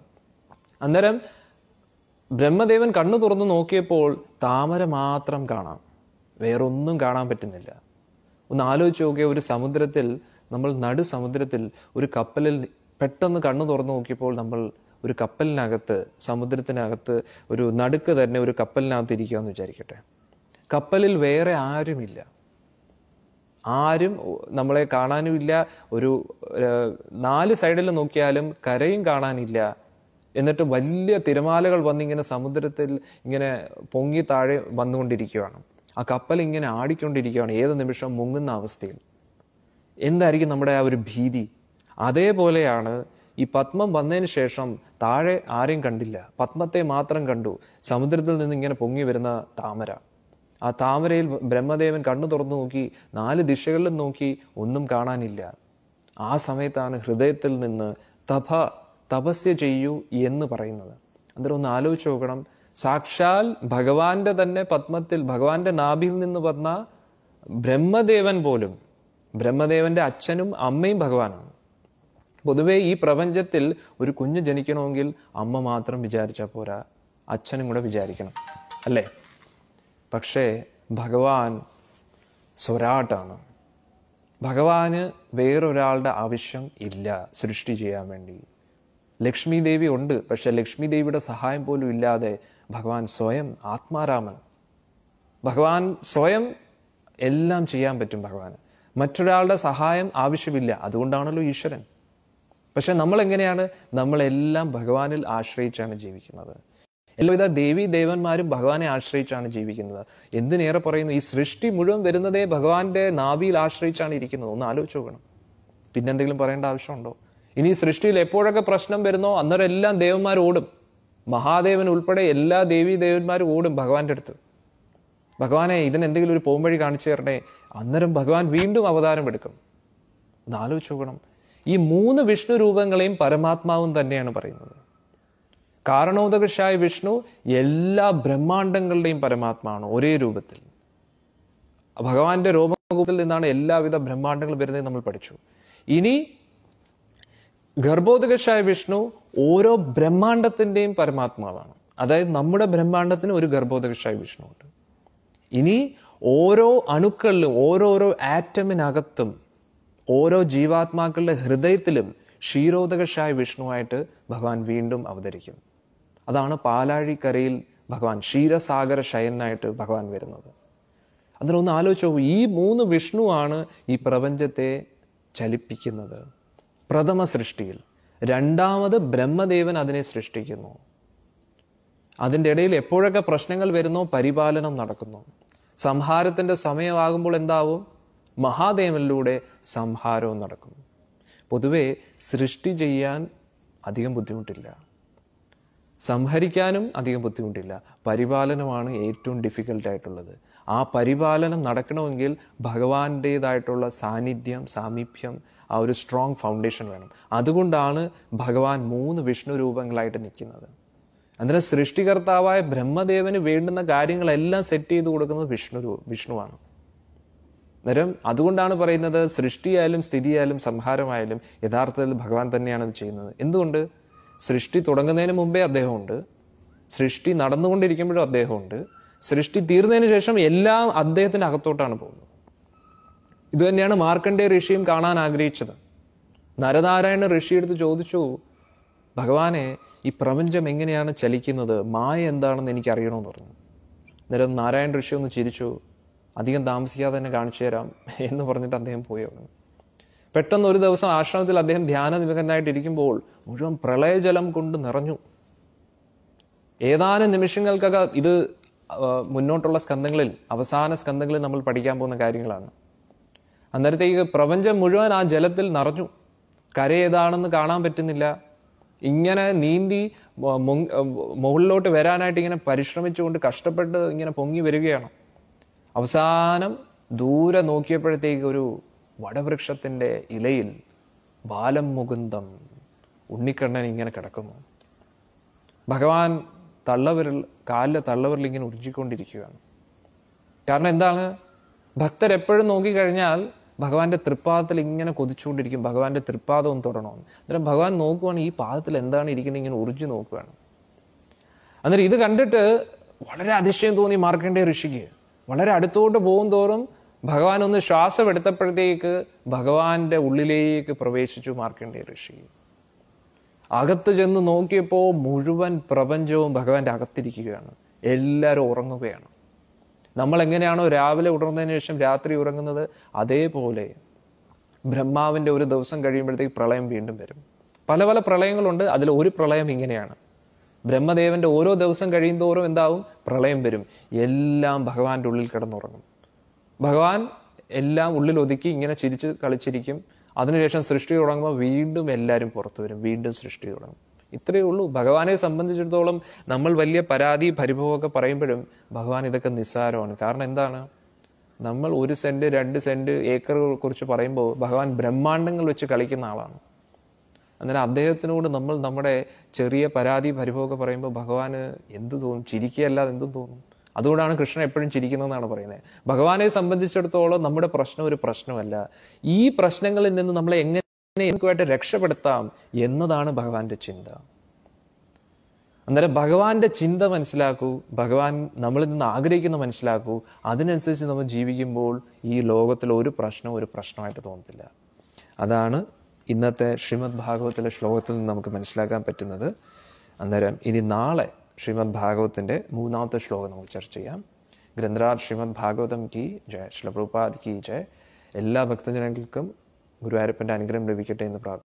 അന്നേരം ബ്രഹ്മദേവൻ കണ്ണു തുറന്നു നോക്കിയപ്പോൾ താമര മാത്രം കാണാം വേറൊന്നും കാണാൻ പറ്റുന്നില്ല ഒന്ന് ആലോചിച്ച് നോക്കിയ ഒരു സമുദ്രത്തിൽ നമ്മൾ നടു സമുദ്രത്തിൽ ഒരു കപ്പലിൽ പെട്ടെന്ന് കണ്ണു തുറന്നു നോക്കിയപ്പോൾ നമ്മൾ ഒരു കപ്പലിനകത്ത് സമുദ്രത്തിനകത്ത് ഒരു നടുക്ക് തന്നെ ഒരു കപ്പലിനകത്ത് ഇരിക്കുകയെന്ന് വിചാരിക്കട്ടെ കപ്പലിൽ വേറെ ആരുമില്ല ആരും നമ്മളെ കാണാനുമില്ല ഒരു ഏഹ്, നാല് സൈഡിൽ നോക്കിയാലും കരയും കാണാനില്ല എന്നിട്ട് വലിയ തിരമാലകൾ വന്നിങ്ങനെ സമുദ്രത്തിൽ ഇങ്ങനെ പൊങ്ങി താഴെ വന്നുകൊണ്ടിരിക്കുകയാണ് ആ കപ്പൽ ഇങ്ങനെ ആടിക്കൊണ്ടിരിക്കുകയാണ് ഏത് നിമിഷം മുങ്ങുന്ന അവസ്ഥയിൽ എന്തായിരിക്കും നമ്മുടെ ആ ഒരു ഭീതി അതേപോലെയാണ് ഈ പത്മം വന്നതിന് ശേഷം താഴെ ആരെയും കണ്ടില്ല പത്മത്തെ മാത്രം കണ്ടു സമുദ്രത്തിൽ നിന്ന് ഇങ്ങനെ പൊങ്ങി വരുന്ന താമര ആ താമരയിൽ ബ്രഹ്മദേവൻ കണ്ണു തുറന്നു നോക്കി നാല് ദിശകളിലും നോക്കി ഒന്നും കാണാനില്ല ആ സമയത്താണ് ഹൃദയത്തിൽ നിന്ന് തപ തപസ്യ ചെയ്യൂ എന്ന് പറയുന്നത് അന്നേരം ഒന്ന് ആലോചിച്ച് നോക്കണം സാക്ഷാൽ ഭഗവാന്റെ തന്നെ പത്മത്തിൽ ഭഗവാന്റെ നാഭിയിൽ നിന്ന് വന്ന ബ്രഹ്മദേവൻ പോലും ബ്രഹ്മദേവന്റെ അച്ഛനും അമ്മയും ഭഗവാനാണ് പൊതുവെ ഈ പ്രപഞ്ചത്തിൽ ഒരു കുഞ്ഞ് ജനിക്കണമെങ്കിൽ അമ്മ മാത്രം വിചാരിച്ചാൽ പോരാ അച്ഛനും കൂടെ വിചാരിക്കണം അല്ലേ പക്ഷേ ഭഗവാൻ സ്വരാട്ടാണ് ഭഗവാന് വേറൊരാളുടെ ആവശ്യം ഇല്ല സൃഷ്ടി ചെയ്യാൻ വേണ്ടി ലക്ഷ്മി ദേവി ഉണ്ട് പക്ഷെ ലക്ഷ്മി ദേവിയുടെ സഹായം പോലും ഇല്ലാതെ ഭഗവാൻ സ്വയം ആത്മാരാമൻ ഭഗവാൻ സ്വയം എല്ലാം ചെയ്യാൻ പറ്റും ഭഗവാന് മറ്റൊരാളുടെ സഹായം ആവശ്യമില്ല അതുകൊണ്ടാണല്ലോ ഈശ്വരൻ പക്ഷെ നമ്മൾ എങ്ങനെയാണ് നമ്മളെല്ലാം ഭഗവാനിൽ ആശ്രയിച്ചാണ് ജീവിക്കുന്നത് എല്ലാവിധ ദേവി ദേവന്മാരും ഭഗവാനെ ആശ്രയിച്ചാണ് ജീവിക്കുന്നത് എന്തിനേറെ പറയുന്നു ഈ സൃഷ്ടി മുഴുവൻ വരുന്നതേ ഭഗവാന്റെ നാഭിയിൽ ആശ്രയിച്ചാണ് ഇരിക്കുന്നത് ഒന്ന് ആലോചിച്ച് നോക്കണം പിന്നെന്തെങ്കിലും പറയേണ്ട ആവശ്യമുണ്ടോ ഇനി ഈ സൃഷ്ടിയിൽ എപ്പോഴൊക്കെ പ്രശ്നം വരുന്നോ അന്നേരം എല്ലാം ദേവന്മാർ ഓടും മഹാദേവൻ ഉൾപ്പെടെ എല്ലാ ദേവി ദേവന്മാരും ഓടും ഭഗവാന്റെ അടുത്ത് ഭഗവാനെ ഇതിന് എന്തെങ്കിലും ഒരു പോംവഴി കാണിച്ചു തരണേ അന്നേരം ഭഗവാൻ വീണ്ടും അവതാരം എടുക്കും ഒന്ന് ആലോചിച്ച് നോക്കണം ഈ മൂന്ന് വിഷ്ണു രൂപങ്ങളെയും പരമാത്മാവും തന്നെയാണ് പറയുന്നത് കാരണോദകശായ വിഷ്ണു എല്ലാ ബ്രഹ്മാണ്ടങ്ങളുടെയും പരമാത്മാവാണ് ഒരേ രൂപത്തിൽ ഭഗവാന്റെ രോമകൂപത്തിൽ നിന്നാണ് എല്ലാവിധ ബ്രഹ്മാണ്ടങ്ങളും വരുന്നത് നമ്മൾ പഠിച്ചു ഇനി ഗർഭോദകശായ വിഷ്ണു ഓരോ ബ്രഹ്മാണ്ടത്തിന്റെയും പരമാത്മാവാണ് അതായത് നമ്മുടെ ബ്രഹ്മാണ്ടത്തിന് ഒരു ഗർഭോദകശായ വിഷ്ണു ഉണ്ട് ഇനി ഓരോ അണുക്കളിലും ഓരോരോ ആറ്റമിനകത്തും ഓരോ ജീവാത്മാക്കളുടെ ഹൃദയത്തിലും ക്ഷീരോദകശായ വിഷ്ണുവായിട്ട് ഭഗവാൻ വീണ്ടും അവതരിക്കും അതാണ് പാലാഴിക്കരയിൽ ഭഗവാൻ ക്ഷീരസാഗര ശയനായിട്ട് ഭഗവാൻ വരുന്നത് അതിനൊന്ന് ആലോചിച്ച് നോക്കൂ ഈ മൂന്ന് വിഷ്ണുവാണ് ഈ പ്രപഞ്ചത്തെ ചലിപ്പിക്കുന്നത് പ്രഥമ സൃഷ്ടിയിൽ രണ്ടാമത് ബ്രഹ്മദേവൻ അതിനെ സൃഷ്ടിക്കുന്നു അതിൻ്റെ ഇടയിൽ എപ്പോഴൊക്കെ പ്രശ്നങ്ങൾ വരുന്നോ പരിപാലനം നടക്കുന്നു സംഹാരത്തിന്റെ സമയമാകുമ്പോൾ എന്താവും മഹാദേവനിലൂടെ സംഹാരവും നടക്കും പൊതുവെ സൃഷ്ടി ചെയ്യാൻ അധികം ബുദ്ധിമുട്ടില്ല സംഹരിക്കാനും അധികം ബുദ്ധിമുട്ടില്ല പരിപാലനമാണ് ഏറ്റവും ഡിഫിക്കൽട്ട് ആയിട്ടുള്ളത് ആ പരിപാലനം നടക്കണമെങ്കിൽ ഭഗവാന്റേതായിട്ടുള്ള സാന്നിധ്യം സാമീപ്യം ആ ഒരു സ്ട്രോങ് ഫൗണ്ടേഷൻ വേണം അതുകൊണ്ടാണ് ഭഗവാൻ മൂന്ന് വിഷ്ണു രൂപങ്ങളായിട്ട് നിൽക്കുന്നത് അന്നേരം സൃഷ്ടികർത്താവായ ബ്രഹ്മദേവന് വേണ്ടുന്ന കാര്യങ്ങളെല്ലാം സെറ്റ് ചെയ്ത് കൊടുക്കുന്നത് വിഷ്ണു രൂ- വിഷ്ണുവാണ് അന്നേരം അതുകൊണ്ടാണ് പറയുന്നത് സൃഷ്ടിയായാലും സ്ഥിതിയായാലും സംഹാരമായാലും യഥാർത്ഥത്തിൽ ഭഗവാൻ തന്നെയാണ് ഇത് ചെയ്യുന്നത് എന്തുകൊണ്ട് സൃഷ്ടി തുടങ്ങുന്നതിന് മുമ്പേ അദ്ദേഹമുണ്ട് സൃഷ്ടി നടന്നുകൊണ്ടിരിക്കുമ്പോഴും അദ്ദേഹമുണ്ട് സൃഷ്ടി തീർന്നതിന് ശേഷം എല്ലാം അദ്ദേഹത്തിന്റെ അകത്തോട്ടാണ് പോകുന്നത് ഇത് തന്നെയാണ് മാർക്കണ്ഡേയ ഋഷിയും കാണാൻ ആഗ്രഹിച്ചത് നരനാരായണ ഋഷിയെടുത്ത് ചോദിച്ചു ഭഗവാനെ ഈ പ്രപഞ്ചം എങ്ങനെയാണ് ചലിക്കുന്നത് മായ എന്താണെന്ന് എനിക്ക് അറിയണമെന്ന് പറഞ്ഞു അന്നേരം നാരായണ ഋഷി ഒന്ന് ചിരിച്ചു അധികം താമസിക്കാതെ തന്നെ കാണിച്ചു തരാം എന്ന് പറഞ്ഞിട്ട് അദ്ദേഹം പോയി അവിടുന്ന് പെട്ടെന്ന് ഒരു ദിവസം ആശ്രമത്തിൽ അദ്ദേഹം ധ്യാന നിമഗ്നായിട്ടിരിക്കുമ്പോൾ മുഴുവൻ പ്രളയജലം കൊണ്ട് നിറഞ്ഞു ഏതാനും നിമിഷങ്ങൾക്കകം ഇത് ആ, മുന്നോട്ടുള്ള സ്കന്ധങ്ങളിൽ അവസാന സ്കന്ധങ്ങളിൽ നമ്മൾ പഠിക്കാൻ പോകുന്ന കാര്യങ്ങളാണ് അന്നേരത്തേക്ക് പ്രപഞ്ചം മുഴുവൻ ആ ജലത്തിൽ നിറഞ്ഞു കര ഏതാണെന്ന് കാണാൻ പറ്റുന്നില്ല ഇങ്ങനെ നീന്തി മൊ- മൊങ്- മുകളിലോട്ട് വരാനായിട്ട് ഇങ്ങനെ പരിശ്രമിച്ചുകൊണ്ട് കഷ്ടപ്പെട്ട് ഇങ്ങനെ പൊങ്ങി വരികയാണ് അവസാനം ദൂരെ നോക്കിയപ്പോഴത്തേക്ക് ഒരു വടവൃക്ഷത്തിന്റെ ഇലയിൽ ബാലം മുകുന്ദം ഉണ്ണിക്കണ്ണൻ ഇങ്ങനെ കിടക്കുന്നു ഭഗവാൻ തള്ളവിരൽ കാലിലെ തള്ളവിരൽ ഇങ്ങനെ ഉറിഞ്ചിക്കൊണ്ടിരിക്കുകയാണ് കാരണം എന്താണ് ഭക്തർ എപ്പോഴും നോക്കിക്കഴിഞ്ഞാൽ ഭഗവാന്റെ തൃപ്പാദത്തിൽ ഇങ്ങനെ കൊതിച്ചുകൊണ്ടിരിക്കും ഭഗവാന്റെ തൃപ്പാദം ഒന്ന് തൊടണമെന്ന് അന്നേരം ഭഗവാൻ നോക്കുവാണ് ഈ പാദത്തിൽ എന്താണ് ഇരിക്കുന്നത് ഇങ്ങനെ ഉറിഞ്ചു നോക്കുകയാണ് അന്നേരം ഇത് കണ്ടിട്ട് വളരെ അതിശയം തോന്നി മാർക്കണ്ഡേയ ഋഷിക്ക് വളരെ അടുത്തോട്ട് പോകും തോറും ഭഗവാൻ ഒന്ന് ശ്വാസം എടുത്തപ്പോഴത്തേക്ക് ഭഗവാന്റെ ഉള്ളിലേക്ക് പ്രവേശിച്ചു മാർക്കണ്ഡേയ ഋഷി അകത്ത് ചെന്ന് നോക്കിയപ്പോൾ മുഴുവൻ പ്രപഞ്ചവും ഭഗവാന്റെ അകത്തിരിക്കുകയാണ് എല്ലാവരും ഉറങ്ങുകയാണ് നമ്മൾ എങ്ങനെയാണോ രാവിലെ ഉണർന്നതിന് ശേഷം രാത്രി ഉറങ്ങുന്നത് അതേപോലെ ബ്രഹ്മാവിൻ്റെ ഒരു ദിവസം കഴിയുമ്പോഴത്തേക്ക് പ്രളയം വീണ്ടും വരും പല പല പ്രളയങ്ങളുണ്ട് അതിൽ ഒരു പ്രളയം ഇങ്ങനെയാണ് ബ്രഹ്മദേവന്റെ ഓരോ ദിവസം കഴിയുന്തോറും എന്താവും പ്രളയം വരും എല്ലാം ഭഗവാന്റെ ഉള്ളിൽ കിടന്നുറങ്ങും ഭഗവാൻ എല്ലാം ഉള്ളിൽ ഒതുക്കി ഇങ്ങനെ ചിരിച്ച് കളിച്ചിരിക്കും അതിനുശേഷം സൃഷ്ടി തുടങ്ങുമ്പോൾ വീണ്ടും എല്ലാവരും പുറത്തു വരും വീണ്ടും സൃഷ്ടി തുടങ്ങും ഇത്രയേ ഉള്ളൂ ഭഗവാനെ സംബന്ധിച്ചിടത്തോളം നമ്മൾ വലിയ പരാതി പരിഭവമൊക്കെ പറയുമ്പോഴും ഭഗവാൻ ഇതൊക്കെ നിസ്സാരമാണ് കാരണം എന്താണ് നമ്മൾ ഒരു സെന്റ് രണ്ട് സെന്റ് ഏക്കറുകളെ കുറിച്ച് പറയുമ്പോൾ ഭഗവാൻ ബ്രഹ്മാണ്ടങ്ങൾ വെച്ച് കളിക്കുന്ന ആളാണ് അന്നേരം അദ്ദേഹത്തിനോട് നമ്മൾ നമ്മുടെ ചെറിയ പരാതി പരിഭവമൊക്കെ പറയുമ്പോൾ ഭഗവാന് എന്ത് തോന്നും ചിരിക്കുകയല്ലാതെ എന്തും തോന്നും അതുകൊണ്ടാണ് കൃഷ്ണൻ എപ്പോഴും ചിരിക്കുന്നതെന്നാണ് പറയുന്നത് ഭഗവാനെ സംബന്ധിച്ചിടത്തോളം നമ്മുടെ പ്രശ്നം ഒരു പ്രശ്നമല്ല ഈ പ്രശ്നങ്ങളിൽ നിന്ന് നമ്മളെ എങ്ങനെ എനിക്കുമായിട്ട് രക്ഷപ്പെടുത്താം എന്നതാണ് ഭഗവാന്റെ ചിന്ത അന്നേരം ഭഗവാന്റെ ചിന്ത മനസ്സിലാക്കൂ ഭഗവാൻ നമ്മളിൽ നിന്ന് ആഗ്രഹിക്കുന്ന മനസ്സിലാക്കൂ അതിനനുസരിച്ച് നമ്മൾ ജീവിക്കുമ്പോൾ ഈ ലോകത്തിൽ ഒരു പ്രശ്നം ഒരു പ്രശ്നമായിട്ട് തോന്നത്തില്ല അതാണ് ഇന്നത്തെ ശ്രീമദ് ഭാഗവത്തിലെ ശ്ലോകത്തിൽ നിന്ന് നമുക്ക് മനസ്സിലാക്കാൻ പറ്റുന്നത് അന്നേരം ഇനി നാളെ ശ്രീമദ് ഭാഗവത്തിൻ്റെ മൂന്നാമത്തെ ശ്ലോകം നമുക്ക് ചർച്ച ചെയ്യാം ഗ്രന്ഥരാജ് ശ്രീമദ് ഭാഗവതം കി ജയ ശ്രീപ്രഭുപാദ് കി ജയ എല്ലാ ഭക്തജനങ്ങൾക്കും ഗുരുവായൂരപ്പൻ്റെ അനുഗ്രഹം ലഭിക്കട്ടെ എന്ന് പ്രാർത്ഥിക്കുന്നു